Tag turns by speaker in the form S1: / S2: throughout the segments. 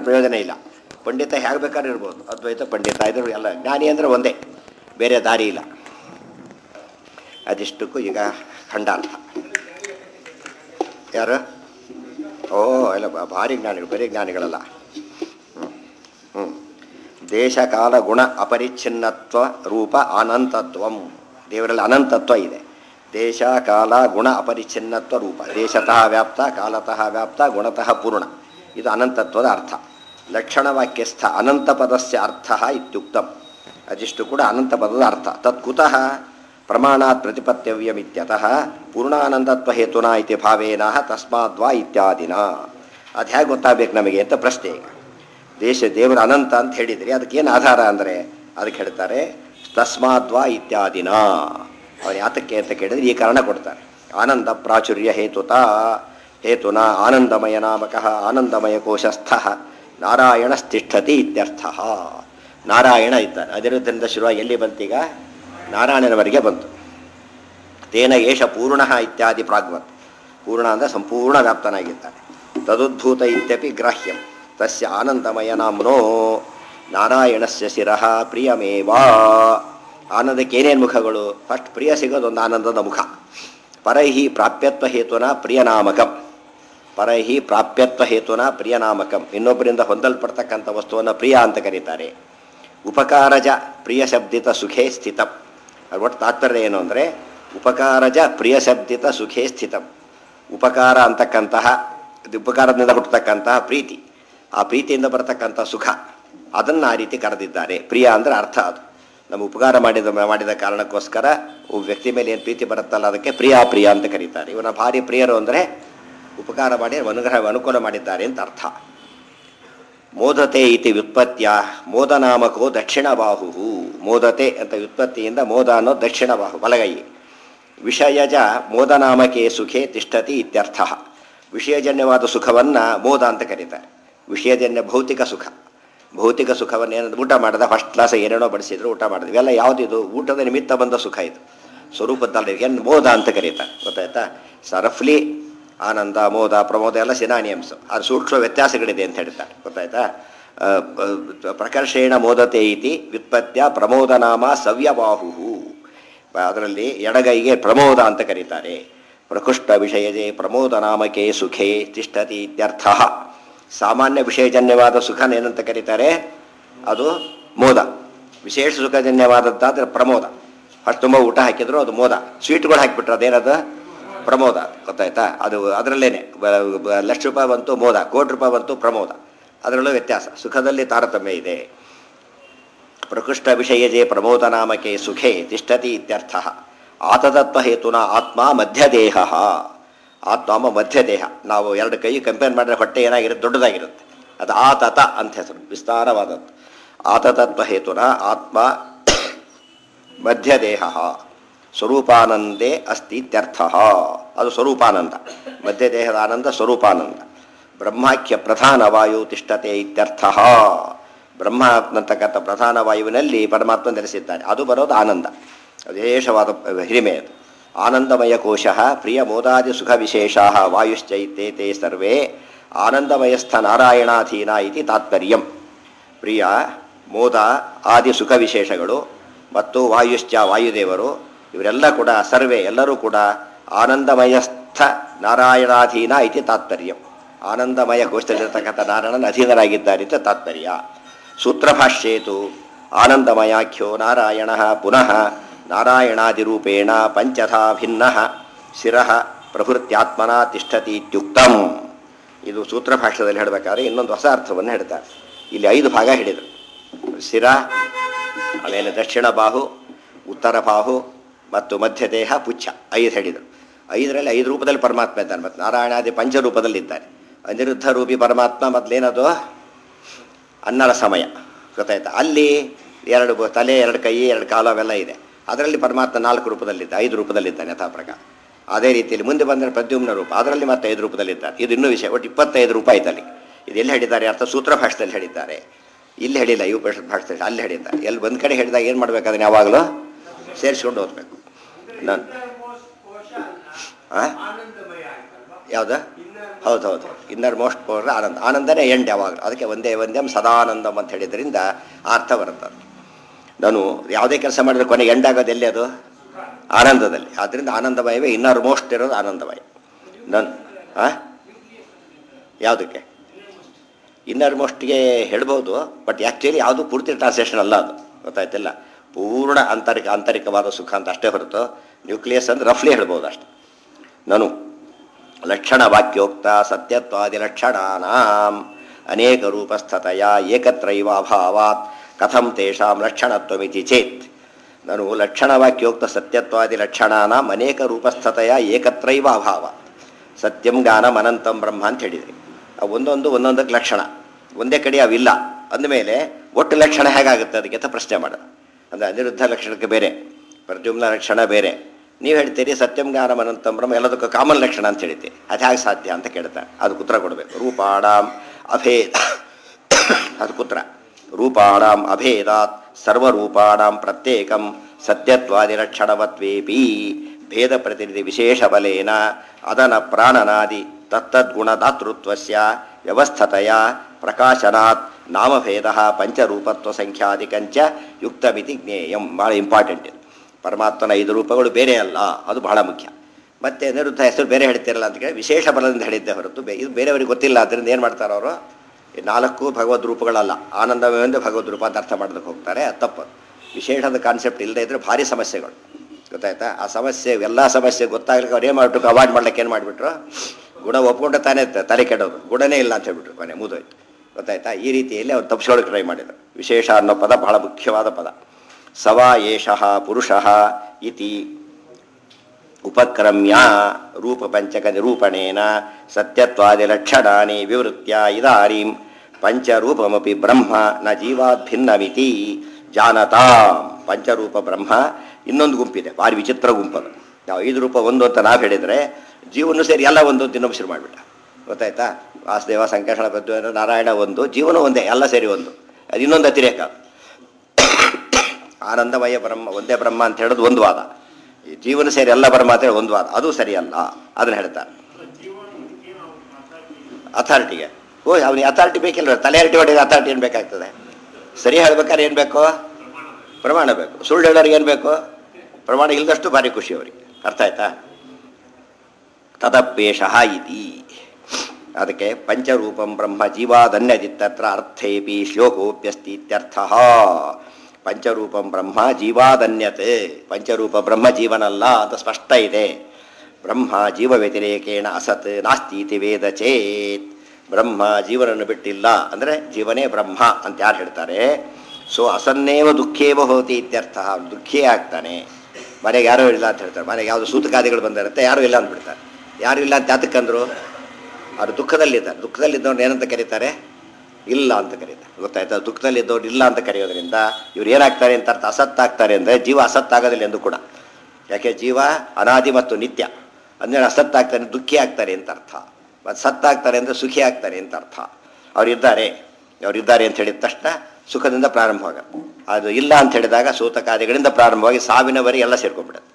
S1: ಪ್ರಯೋಜನ ಇಲ್ಲ ಪಂಡಿತ ಹೇಗೆ ಬೇಕಾದ್ರೂ ಇರ್ಬೋದು ಅದ್ವೈತ ಪಂಡಿತ ಇದ್ರು ಎಲ್ಲ ಜ್ಞಾನಿ ಅಂದರೆ ಒಂದೇ ಬೇರೆ ದಾರಿ ಇಲ್ಲ ಅದಿಷ್ಟಕ್ಕೂ ಈಗ ಖಂಡಾರ್ಥ ಯಾರು ಓ ಎಲ್ಲ ಬ- ಭಾರಿ ಜ್ಞಾನಿಗಳು ಬರೀ ಜ್ಞಾನಿಗಳಲ್ಲ ಹ್ಞೂ ಹ್ಞೂ ದೇಶ ಕಾಲ ಗುಣ ಅಪರಿಚ್ಛಿನ್ನತ್ವ ರೂಪ ಅನಂತತ್ವಂ ದೇವರಲ್ಲಿ ಅನಂತತ್ವ ಇದೆ ದೇಶ ಕಾಲ ಗುಣ ಅಪರಿಚ್ಛಿನ್ನತ್ವ ರೂಪ ದೇಶತಃ ವ್ಯಾಪ್ತ ಕಾಲತಃ ವ್ಯಾಪ್ತ ಗುಣತಃ ಪೂರ್ಣ ಇದು ಅನಂತತ್ವದ ಅರ್ಥ ಲಕ್ಷಣವಾಕ್ಯಸ್ಥ ಅನಂತ ಪದಸ್ಯ ಅರ್ಥ ಇತ್ಯುಕ್ತಂ ಅದಿಷ್ಟು ಕೂಡ ಅನಂತ ಪದದ ಅರ್ಥ ತತ್ಕುತಃ ಪ್ರಮಾಣಾತ್ ಪ್ರತಿಪತ್ತವ್ಯಮಿತ್ಯತಃ ಪೂರ್ಣಾನಂದತ್ವ ಹೇತುನಾ ಇತಿ ಭಾವೇನ ತಸ್ಮಾದ್ವಾ ಇತ್ಯಾದಿನ ಅದು ಹೇಗೆ ಗೊತ್ತಾಗಬೇಕು ನಮಗೆ ಅಂತ ಪ್ರಶ್ನೆ ಈಗ ದೇಶ ದೇವರ ಅನಂತ ಅಂತ ಹೇಳಿದ್ರಿ ಅದಕ್ಕೇನು ಆಧಾರ ಅಂದರೆ ಅದಕ್ಕೆ ಹೇಳ್ತಾರೆ ತಸ್ಮಾದ್ವಾ ಇತ್ಯಾದಿನ ಅವನು ಯಾತಕ್ಕೆ ಅಂತ ಕೇಳಿದ್ರೆ ಈ ಕಾರಣ ಕೊಡ್ತಾರೆ ಆನಂದ ಪ್ರಾಚುರ್ಯ ಹೇತುತ ಹೇತುನ ಆನಂದಮಯ ನಾಮಕ ಆನಂದಮಯ ಕೋಶಸ್ಥ ನಾರಾಯಣ ಸ್ಥಿಷ್ಠತಿ ಇತ್ಯರ್ಥ ನಾರಾಯಣ ಇದ್ದಾನೆ ಅನಿರುದ್ಧದಿಂದ ಶುರುವಾಗಿ ಎಲ್ಲಿ ಬಂತೀಗ ನಾರಾಯಣನವರೆಗೆ ಬಂತು ತೇನ ಏಷ ಪೂರ್ಣ ಇತ್ಯಾದಿ ಪ್ರಾಗ್ವತ್ ಪೂರ್ಣ ಅಂದರೆ ಸಂಪೂರ್ಣ ವ್ಯಾಪ್ತನಾಗಿದ್ದಾನೆ ತದುದ್ಭೂತ ಇತ್ಯಪಿ ಗ್ರಾಹ್ಯಂ ತಸ್ಯ ಆನಂದಮಯ ನಾಮ್ನೋ ನಾರಾಯಣಸ್ಯ ಶಿರಃ ಪ್ರಿಯಮೇವಾ ಆನಂದಕ್ಕೆ ಏನೇನು ಮುಖಗಳು ಫಸ್ಟ್ ಪ್ರಿಯ ಸಿಗೋದೊಂದು ಆನಂದದ ಮುಖ ಪರೈಹಿ ಪ್ರಾಪ್ಯತ್ವ ಹೇತುನ ಪ್ರಿಯನಾಮಕಂ ಪರೈಹಿ ಪ್ರಾಪ್ಯತ್ವ ಹೇತುನ ಪ್ರಿಯನಾಮಕಂ ಇನ್ನೊಬ್ಬರಿಂದ ಹೊಂದಲ್ಪಡ್ತಕ್ಕಂಥ ವಸ್ತುವನ್ನು ಪ್ರಿಯ ಅಂತ ಕರೀತಾರೆ ಉಪಕಾರಜ ಪ್ರಿಯ ಶಬ್ದಿತ ಸುಖೇ ಸ್ಥಿತಂ ಅದ್ರ ಒಟ್ಟು ತಾತ್ಪರ್ಯ ಏನು ಅಂದರೆ ಉಪಕಾರಜ ಪ್ರಿಯ ಶಬ್ದಿತ ಸುಖೇ ಸ್ಥಿತಂ ಉಪಕಾರ ಅಂತಕ್ಕಂತಹ ಇದು ಉಪಕಾರದಿಂದ ಹುಟ್ಟತಕ್ಕಂತಹ ಪ್ರೀತಿ ಆ ಪ್ರೀತಿಯಿಂದ ಬರತಕ್ಕಂಥ ಸುಖ ಅದನ್ನು ಆ ರೀತಿ ಕರೆದಿದ್ದಾರೆ ಪ್ರಿಯ ಅಂದರೆ ಅರ್ಥ ಅದು ನಮ್ಮ ಉಪಕಾರ ಮಾಡಿದ ಮಾಡಿದ ಕಾರಣಕ್ಕೋಸ್ಕರ ಒಬ್ಬ ವ್ಯಕ್ತಿ ಮೇಲೆ ಏನು ಪ್ರೀತಿ ಬರುತ್ತಲ್ಲ ಅದಕ್ಕೆ ಪ್ರಿಯ ಪ್ರಿಯ ಅಂತ ಕರೀತಾರೆ ಇವನ ಭಾರಿ ಪ್ರಿಯರು ಅಂದರೆ ಉಪಕಾರ ಮಾಡಿ ಅನುಗ್ರಹ ಅನುಕೂಲ ಮಾಡಿದ್ದಾರೆ ಅಂತ ಅರ್ಥ ಮೋದತೆ ಇತಿ ವ್ಯುತ್ಪತ್ತಿಯ ಮೋದನಾಮಕೋ ದಕ್ಷಿಣ ಬಾಹು ಮೋದತೆ ಅಂತ ವ್ಯುತ್ಪತ್ತಿಯಿಂದ ಮೋದ ಅನ್ನೋ ದಕ್ಷಿಣ ಬಾಹು ಬಲಗೈ ವಿಷಯಜ ಮೋದನಾಮಕೆ ಸುಖೇ ತಿಷ್ಠತಿ ಇತ್ಯರ್ಥ ವಿಷಯಜನ್ಯವಾದ ಸುಖವನ್ನು ಮೋದ ಅಂತ ಕರೀತಾರೆ ವಿಷಯಜನ್ಯ ಭೌತಿಕ ಸುಖ ಭೌತಿಕ ಸುಖವನ್ನು ಏನಂದ್ರೆ ಊಟ ಮಾಡಿದ ಫಸ್ಟ್ ಕ್ಲಾಸ್ ಏನೇನೋ ಬಡಿಸಿದ್ರು ಊಟ ಮಾಡಿದ್ವಿ ಇವೆಲ್ಲ ಯಾವುದಿದು ಊಟದ ನಿಮಿತ್ತ ಬಂದ ಸುಖ ಇದು ಸ್ವರೂಪದಲ್ಲಿ ಏನು ಮೋದ ಅಂತ ಕರೀತಾರೆ ಗೊತ್ತಾಯ್ತಾ ಸರಫ್ಲಿ ಆನಂದ ಮೋದ ಪ್ರಮೋದ ಎಲ್ಲ ಸಿನಾನಿಯಮ್ಸ್ ಅದು ಸೂಕ್ಷ್ಮ ವ್ಯತ್ಯಾಸಗಳಿದೆ ಅಂತ ಹೇಳ್ತಾರೆ ಗೊತ್ತಾಯ್ತಾ ಆ, ಪ- ಪ್ರಕರ್ಷೇಣ ಮೋದತೆ ಇತಿ ವ್ಯುತ್ಪತ್ಯ ಪ್ರಮೋದನಾಮ ಸವ್ಯಬಾಹು ಅದರಲ್ಲಿ ಎಡಗೈಗೆ ಪ್ರಮೋದ ಅಂತ ಕರೀತಾರೆ ಪ್ರಕೃಷ್ಟ ವಿಷಯಜೆ ಪ್ರಮೋದ ನಾಮಕೆ ಸುಖೇ ತಿಷ್ಠತಿ ಇತ್ಯರ್ಥ ಸಾಮಾನ್ಯ ವಿಷಯಜನ್ಯವಾದ ಸುಖನ ಏನಂತ ಕರೀತಾರೆ ಅದು ಮೋದ ವಿಶೇಷ ಸುಖಜನ್ಯವಾದದ್ದಾದ್ರೆ ಪ್ರಮೋದ ಅಷ್ಟು ತುಂಬ ಊಟ ಹಾಕಿದ್ರು ಅದು ಮೋದ ಸ್ವೀಟ್ಗಳು ಹಾಕಿಬಿಟ್ರೆ ಅದೇನದು ಪ್ರಮೋದ ಗೊತ್ತಾಯ್ತಾ ಅದು ಅದರಲ್ಲೇನೆ ಬ- ಬ- ಲಕ್ಷ ರೂಪಾಯಿ ಬಂತು ಮೋದ ಕೋಟಿ ರೂಪಾಯಿ ಬಂತು ಪ್ರಮೋದ ಅದರಲ್ಲೂ ವ್ಯತ್ಯಾಸ ಸುಖದಲ್ಲಿ ತಾರತಮ್ಯ ಇದೆ ಪ್ರಕೃಷ್ಟ ವಿಷಯಜೆ ಪ್ರಮೋದನಾಮಕೆ ಸುಖೇ ತಿಷ್ಠತಿ ಇತ್ಯರ್ಥ ಆತತತ್ವ ಹೇತುನ ಆತ್ಮ ಮಧ್ಯದೇಹ ಆತ್ಮ ಮಧ್ಯದೇಹ ನಾವು ಎರಡು ಕೈ ಕಂಪೇರ್ ಮಾಡಿದ್ರೆ ಹೊಟ್ಟೆ ಏನಾಗಿರುತ್ತೆ ದೊಡ್ಡದಾಗಿರುತ್ತೆ ಅದು ಆತತ ಅಂತ ಹೆಸರು ವಿಸ್ತಾರವಾದದ್ದು ಆತತತ್ವ ಹೇತುನ ಆತ್ಮ ಮಧ್ಯದೇಹ ಸ್ವರೂಪಾನಂದೇ ಅಸ್ತಿ ಇತ್ಯರ್ಥ ಅದು ಸ್ವರೂಪಾನಂದ ಮಧ್ಯದೇಹದ ಆನಂದ ಸ್ವರೂಪಾನಂದ ಬ್ರಹ್ಮಾಖ್ಯ ಪ್ರಧಾನ ವಾಯು ತಿಷ್ಠತೆ ಇತ್ಯರ್ಥ ಬ್ರಹ್ಮ ಅಂತಕ್ಕಂಥ ಪ್ರಧಾನ ವಾಯುವಿನಲ್ಲಿ ಪರಮಾತ್ಮ ನೆಲೆಸಿದ್ದಾನೆ ಅದು ಬರೋದು ಆನಂದ ವಿಶೇಷವಾದ ಹಿರಿಮೆ ಅದು ಆನಂದಮಯ ಕೋಶ ಪ್ರಿಯ ಮೋದಾದಿ ಸುಖ ವಿಶೇಷ ವಾಯುಶ್ಚೈತೇತೆ ಸರ್ವೇ ಆನಂದಮಯಸ್ಥ ನಾರಾಯಣಾಧೀನ ಇತಿ ತಾತ್ಪರ್ಯಂ ಪ್ರಿಯ ಮೋದ ಆದಿ ಸುಖ ವಿಶೇಷಗಳು ಮತ್ತು ವಾಯುಶ್ಚ ವಾಯುದೇವರು ಇವರೆಲ್ಲ ಕೂಡ ಸರ್ವೇ ಎಲ್ಲರೂ ಕೂಡ ಆನಂದಮಯಸ್ಥ ನಾರಾಯಣಾಧೀನ ಇತಿ ತಾತ್ಪರ್ಯ ಆನಂದಮಯ ಕೋಶದಲ್ಲಿರ್ತಕ್ಕಂಥ ನಾರಾಯಣನ ಅಧೀನರಾಗಿದ್ದಾರೆ ಅಂತ ತಾತ್ಪರ್ಯ ಸೂತ್ರಭಾಷ್ಯೇತು ಆನಂದಮಯಾಖ್ಯೋ ನಾರಾಯಣ ಪುನಃ ನಾರಾಯಣಾದಿರೂಪೇಣ ಪಂಚಥಾ ಭಿನ್ನ ಶಿರಃ ಪ್ರಭೃತ್ಯಾತ್ಮನ ತಿಷ್ಠತಿ ಇತ್ಯುಕ್ತಂ ಇದು ಸೂತ್ರಭಾಷ್ಯದಲ್ಲಿ ಹೇಳಬೇಕಾದ್ರೆ ಇನ್ನೊಂದು ಹೊಸ ಅರ್ಥವನ್ನು ಹೇಳ್ತಾರೆ ಇಲ್ಲಿ ಐದು ಭಾಗ ಹೇಳಿದರು ಶಿರ ಆಮೇಲೆ ದಕ್ಷಿಣ ಬಾಹು ಉತ್ತರ ಬಾಹು ಮತ್ತು ಮಧ್ಯ ದೇಹ ಪುಚ್ಛ ಐದು ಹೇಳಿದರು ಐದರಲ್ಲಿ ಐದು ರೂಪದಲ್ಲಿ ಪರಮಾತ್ಮ ಇದ್ದಾನೆ ಮತ್ತು ನಾರಾಯಣಾದಿ ಪಂಚರೂಪದಲ್ಲಿ ಇದ್ದಾನೆ ಅನಿರುದ್ಧ ರೂಪಿ ಪರಮಾತ್ಮ ಮೊದಲೇನದು ಅನ್ನರ ಸಮಯ ಗೊತ್ತಾಯ್ತಾ ಅಲ್ಲಿ ಎರಡು ಬ- ತಲೆ ಎರಡು ಕೈ ಎರಡು ಕಾಲು ಅವೆಲ್ಲ ಇದೆ ಅದರಲ್ಲಿ ಪರಮಾತ್ಮ ನಾಲ್ಕು ರೂಪದಲ್ಲಿದ್ದ ಐದು ರೂಪದಲ್ಲಿದ್ದಾನೆ ಯಥಾ ಪ್ರಕಾರ ಅದೇ ರೀತಿಯಲ್ಲಿ ಮುಂದೆ ಬಂದರೆ ಪ್ರದ್ಯುಮ್ನ ರೂಪ ಅದರಲ್ಲಿ ಮತ್ತೆ ಐದು ರೂಪದಲ್ಲಿದ್ದಾನೆ ಇದು ಇನ್ನೂ ವಿಷಯ ಒಟ್ಟು ಇಪ್ಪತ್ತೈದು ರೂಪ ಆಯ್ತು ಅಲ್ಲಿ ಇದು ಎಲ್ಲಿ ಹೇಳಿದ್ದಾರೆ ಅರ್ಥ ಸೂತ್ರ ಭಾಷೆದಲ್ಲಿ ಹೇಳಿದ್ದಾರೆ ಇಲ್ಲಿ ಹೇಳಿಲ್ಲ ಇವು ಭಾಷೆದಲ್ಲಿ ಅಲ್ಲಿ ಹೇಳಿದ್ದಾರೆ ಎಲ್ಲಿ ಒಂದು ಕಡೆ ಹೇಳಿದಾಗ ಏನು ಮಾಡ್ಬೇಕು ಅದನ್ನ ಯಾವಾಗಲೂ ಸೇರಿಸ್ಕೊಂಡು ಓದಬೇಕು ನಾನು
S2: ಕೋಶ ಅಲ್ಲ
S1: ಹಾಂ
S2: ಆನಂದಮಯ ಆಯ್ತಲ್ವಾ
S1: ಯಾವ್ದು
S2: ಇನ್ನರ್
S1: ಹೌದು ಹೌದು ಇನ್ನರ್ ಮೋಸ್ಟ್ ಪವರ್ ಆನಂದ ಆನಂದನೇ ಎಂಡ್ ಯಾವಾಗಲೂ ಅದಕ್ಕೆ ಒಂದೇ ಒಂದೇಂ ಸದಾನಂದಂ ಅಂತ ಹೇಳಿದ್ರಿಂದ ಆ ಅರ್ಥ ಬರುತ್ತೆ ಅದು. ನಾನು ಯಾವುದೇ ಕೆಲಸ ಮಾಡಿದ್ರೆ ಕೊನೆ ಎಂಡ್ ಆಗೋದು ಎಲ್ಲಿ ಅದು ಆನಂದದಲ್ಲಿ ಆದ್ದರಿಂದ ಆನಂದಮಯವೇ ಇನ್ನರ್ ಮೋಸ್ಟ್ ಇರೋದು ಆನಂದಮಯ ನಾನು ಆ ಯಾವುದಕ್ಕೆ ಇನ್ನರ್ ಮೋಸ್ಟ್ಗೆ ಹೇಳ್ಬೋದು ಬಟ್ ಆ್ಯಕ್ಚುಲಿ ಯಾವುದು ಪೂರ್ತಿ ಟ್ರಾನ್ಸ್ಲೇಷನ್ ಅಲ್ಲ ಅದು ಗೊತ್ತಾಯ್ತಿಲ್ಲ ಪೂರ್ಣ ಆಂತರಿಕ ಆಂತರಿಕವಾದ ಸುಖ ಅಂತ ಅಷ್ಟೇ ಹೊರತು ನ್ಯೂಕ್ಲಿಯಸ್ ಅಂದ್ರೆ ರಫ್ಲಿ ಹೇಳ್ಬೋದು ಅಷ್ಟೆ ನಾನು ಲಕ್ಷಣ ವಾಕ್ಯೋಕ್ತ ಸತ್ಯತ್ವಾದಿ ಲಕ್ಷಣಾನಾಂ ಅನೇಕ ರೂಪಸ್ಥತೆಯ ಏಕತ್ರೈವ ಅಭಾವಾತ್ ಕಥಂ ತೇಷಾಂ ಲಕ್ಷಣತ್ವಮಿತಿ ಚೇತ್ ನಾನು ಲಕ್ಷಣ ವಾಕ್ಯೋಕ್ತ ಸತ್ಯತ್ವಾದಿ ಲಕ್ಷಣಾನಾಂ ಅನೇಕ ರೂಪಸ್ಥತೆಯ ಏಕತ್ರೈವ ಅಭಾವ ಸತ್ಯಂ ಜ್ಞಾನಂ ಅನಂತಂ ಬ್ರಹ್ಮ ಅಂತ ಹೇಳಿದ್ರಿ ಅವು ಒಂದೊಂದು ಒಂದೊಂದಕ್ಕೆ ಲಕ್ಷಣ ಒಂದೇ ಕಡೆ ಅವಿಲ್ಲ ಅಂದಮೇಲೆ ಒಟ್ಟು ಲಕ್ಷಣ ಹೇಗಾಗುತ್ತೆ ಅದಕ್ಕೆ ಅಂತ ಪ್ರಶ್ನೆ ಮಾಡೋಣ ಅಂದರೆ ಅನಿರುದ್ಧ ಲಕ್ಷಣಕ್ಕೆ ಬೇರೆ ಪ್ರದ್ಯುಮ್ನ ಲಕ್ಷಣ ಬೇರೆ ನೀವು ಹೇಳ್ತೀರಿ ಸತ್ಯಂ ಜ್ಞಾನಂ ಅನಂತಂ ಬ್ರಹ್ಮ ಎಲ್ಲದಕ್ಕೂ ಕಾಮನ್ ಲಕ್ಷಣ ಅಂತ ಹೇಳ್ತೀವಿ ಅದು ಹೇಗೆ ಸಾಧ್ಯ ಅಂತ ಕೇಳ್ತಾರೆ ಅದಕ್ಕೆ ಉತ್ತರ ಕೊಡಬೇಕು ರೂಪಾಣಾಂ ಅಭೇದ ಅದಕ್ಕೆ ಉತ್ತರ ರೂಪಾಣಾಂ ಅಭೇದಾತ್ ಸರ್ವರೂಪಾಣಾಂ ಪ್ರತ್ಯೇಕಂ ಸತ್ಯತ್ವಾದಿ ಲಕ್ಷಣವತ್ವೇಪಿ ಭೇದ ಪ್ರತಿನಿಧಿ ವಿಶೇಷ ಬಲೇನ ಅದನ ಪ್ರಾಣನಾದಿ ತತ್ತದ್ಗುಣದಾತೃತ್ವಸ್ಯ ವ್ಯವಸ್ಥತೆಯ ಪ್ರಕಾಶನಾತ್ ನಾಮಭೇದ ಪಂಚರೂಪತ್ವ ಸಂಖ್ಯಾಧಿಕಂಚ ಯುಕ್ತಮಿತಿ ಜ್ಞೇಯಂ ಭಾಳ ಇಂಪಾರ್ಟೆಂಟ್ ಇದು ಪರಮಾತ್ಮನ ಐದು ರೂಪಗಳು ಬೇರೆ ಅಲ್ಲ ಅದು ಬಹಳ ಮುಖ್ಯ ಮತ್ತೆ ನಿರುದ್ಧ ಹೆಸರು ಬೇರೆ ಹೇಳ್ತಿರಲ್ಲ ಅಂತ ಕೇಳಿ ವಿಶೇಷ ಬಲದಿಂದ ಹೇಳಿದ್ದೆ ಹೊರತು ಬೇ- ಇದು ಬೇರೆಯವರಿಗೆ ಗೊತ್ತಿಲ್ಲ ಅದರಿಂದ ಏನು ಮಾಡ್ತಾರೆ ಅವರು ಈ ನಾಲ್ಕು ಭಗವದ್ ರೂಪಗಳಲ್ಲ ಆನಂದವೆಂದು ಭಗವದ್ ರೂಪ ಅಂತ ಅರ್ಥ ಮಾಡೋದಕ್ಕೆ ಹೋಗ್ತಾರೆ ಅದು ತಪ್ಪು ವಿಶೇಷದ ಕಾನ್ಸೆಪ್ಟ್ ಇಲ್ಲದೆ ಇದ್ರೆ ಭಾರಿ ಸಮಸ್ಯೆಗಳು ಗೊತ್ತಾಯ್ತಾ ಆ ಸಮಸ್ಯೆ ಎಲ್ಲ ಸಮಸ್ಯೆ ಗೊತ್ತಾಗ್ಲಿಕ್ಕೆ ಅವ್ರು ಏನು ಮಾಡ್ಬಿಟ್ಟು ಅವಾಯ್ಡ್ ಮಾಡ್ಲಿಕ್ಕೆ ಏನು ಮಾಡಿಬಿಟ್ರು ಗುಣ ಒಪ್ಕೊಂಡೆ ತಾನೇ ತ- ತಲೆ ಕೆಡೋದು ಗುಣನೇ ಇಲ್ಲ ಅಂತ ಹೇಳ್ಬಿಟ್ರು ಕೊನೆ ಮುದೋಯ್ತು ಗೊತ್ತಾಯ್ತಾ ಈ ರೀತಿಯಲ್ಲಿ ಅವ್ರು ತಪ್ಪಿಸ್ಕೊಳ್ಳೋಕೆ ಟ್ರೈ ಮಾಡಿದರು ವಿಶೇಷ ಅನ್ನೋ ಪದ ಬಹಳ ಮುಖ್ಯವಾದ ಪದ ಸವಾ ಏಷಃ ಪುರುಷಃ ಇತಿ ಉಪಕ್ರಮ್ಯ ರೂಪಪಂಚಕ ನಿರೂಪಣೇನ ಸತ್ಯತ್ವಾದಿ ಲಕ್ಷಣಾನಿ ವಿವೃತ್ಯ ಇದಾರೀಂ ಪಂಚರೂಪಮಪಿ ಬ್ರಹ್ಮ ನ ಜೀವಾತ್ ಭಿನ್ನಮಿತಿ ಜಾನತಾ ಪಂಚರೂಪ ಬ್ರಹ್ಮ ಇನ್ನೊಂದು ಗುಂಪಿದೆ ಭಾರಿ ವಿಚಿತ್ರ ಗುಂಪದು ನಾವು ಐದು ರೂಪ ಒಂದು ಅಂತ ನಾವು ಹೇಳಿದರೆ ಜೀವನ ಸೇರಿ ಎಲ್ಲ ಒಂದು ಅಂತ ಇನ್ನೊಬ್ಬ ಶುರು ಮಾಡಿಬಿಟ್ಟ ಗೊತ್ತಾಯ್ತಾ ವಾಸುದೇವ ಸಂಕರ್ಷಣ ಪ್ರದ್ಯುಮ್ನ ನಾರಾಯಣ ಒಂದು ಜೀವನ ಒಂದೇ ಎಲ್ಲ ಸೇರಿ ಒಂದು ಅದು ಇನ್ನೊಂದು ಅತಿರೇಕ ಆನಂದಮಯ ಬ್ರಹ್ಮ ಒಂದೇ ಬ್ರಹ್ಮ ಅಂತ ಹೇಳೋದು ಒಂದು ವಾದ ಈ ಜೀವನ ಸೇರಿ ಎಲ್ಲ ಬ್ರಹ್ಮ ಅಂತ ಹೇಳಿ ಒಂದು ವಾದ ಅದು ಸರಿಯಲ್ಲ ಅದನ್ನ ಹೇಳ್ತಾರೆ ಅಥಾರಿಟಿಗೆ ಓ ಅವನಿಗೆ ಅಥಾರಿಟಿ ಬೇಕಿಲ್ಲ ತಲೆಹರಟಿ ಹೊಡೆಗೆ ಅಥಾರಿಟಿ ಏನು ಬೇಕಾಗ್ತದೆ ಸರಿ ಹೇಳ್ಬೇಕಾದ್ರೆ ಏನು ಬೇಕು ಪ್ರಮಾಣ ಬೇಕು ಸುಳ್ಳು ಹೇಳೋರಿಗೆ ಏನು ಬೇಕು ಪ್ರಮಾಣ ಇಲ್ಲದಷ್ಟು ಭಾರಿ ಖುಷಿ ಅವರಿಗೆ ಅರ್ಥ ಆಯ್ತಾ ತದಪ್ಯೇಷ ಇತಿ ಅದಕ್ಕೆ ಪಂಚರೂಪಂ ಬ್ರಹ್ಮ ಜೀವಾದನ್ಯದಿತ್ತತ್ರ ಅರ್ಥೇಪಿ ಶ್ಲೋಕೋಪ್ಯಸ್ತಿ ಇತ್ಯರ್ಥ ಪಂಚರೂಪಂ ಬ್ರಹ್ಮ ಜೀವಾದನ್ಯತೆ ಪಂಚರೂಪ ಬ್ರಹ್ಮ ಜೀವನಲ್ಲ ಅಂತ ಸ್ಪಷ್ಟ ಇದೆ ಬ್ರಹ್ಮ ಜೀವ ವ್ಯತಿರೇಕೇಣ ಅಸತ್ ನಾಸ್ತಿ ಇತಿ ವೇದ ಚೇತ್ ಬ್ರಹ್ಮ ಜೀವನನ್ನು ಬಿಟ್ಟಿಲ್ಲ ಅಂದರೆ ಜೀವನೇ ಬ್ರಹ್ಮ ಅಂತ ಯಾರು ಹೇಳ್ತಾರೆ ಸೊ ಅಸನ್ನೇವ ದುಃಖೇವ ಹೋತಿ ಇತ್ಯರ್ಥ ಅವ್ನು ದುಃಖೇ ಆಗ್ತಾನೆ ಮನೆಗೆ ಯಾರೂ ಇಲ್ಲ ಅಂತ ಹೇಳ್ತಾರೆ ಮನೆಗೆ ಯಾವುದು ಸೂತಕಾದಿಗಳು ಬಂದಿರುತ್ತೆ ಯಾರೂ ಇಲ್ಲ ಅಂದ್ಬಿಡ್ತಾರೆ ಯಾರು ಇಲ್ಲ ಅಂತ ಯಾತಕ್ಕಂದ್ರು ಅವರು ದುಃಖದಲ್ಲಿದ್ದಾರೆ ದುಃಖದಲ್ಲಿದ್ದವ್ರನ್ನ ಏನಂತ ಕರೀತಾರೆ ಇಲ್ಲ ಅಂತ ಕರೀತಾರೆ ಗೊತ್ತಾಯ್ತಾ ದುಃಖದಲ್ಲಿದ್ದವ್ರು ಇಲ್ಲ ಅಂತ ಕರೆಯೋದ್ರಿಂದ ಇವ್ರು ಏನಾಗ್ತಾರೆ ಅಂತ ಅರ್ಥ ಅಸತ್ತಾಗ್ತಾರೆ ಅಂದರೆ ಜೀವ ಅಸತ್ತಾಗೋದಿಲ್ಲ ಎಂದು ಕೂಡ ಯಾಕೆ ಜೀವ ಅನಾದಿ ಮತ್ತು ನಿತ್ಯ ಅಂದರೆ ಅಸತ್ತಾಗ್ತಾನೆ ದುಃಖಿ ಆಗ್ತಾರೆ ಅಂತ ಅರ್ಥ ಮತ್ತು ಸತ್ತಾಗ್ತಾರೆ ಅಂದರೆ ಸುಖಿ ಆಗ್ತಾರೆ ಅಂತ ಅರ್ಥ ಅವರಿದ್ದಾರೆ ಅವರಿದ್ದಾರೆ ಅಂತ ಹೇಳಿದ ತಕ್ಷಣ ಸುಖದಿಂದ ಪ್ರಾರಂಭವಾಗುತ್ತೆ ಅದು ಇಲ್ಲ ಅಂತ ಹೇಳಿದಾಗ ಸೂತಕಾದಿಗಳಿಂದ ಪ್ರಾರಂಭವಾಗಿ ಸಾವಿನವರೆಗೆ ಎಲ್ಲ ಸೇರ್ಕೊಂಡ್ಬಿಡುತ್ತೆ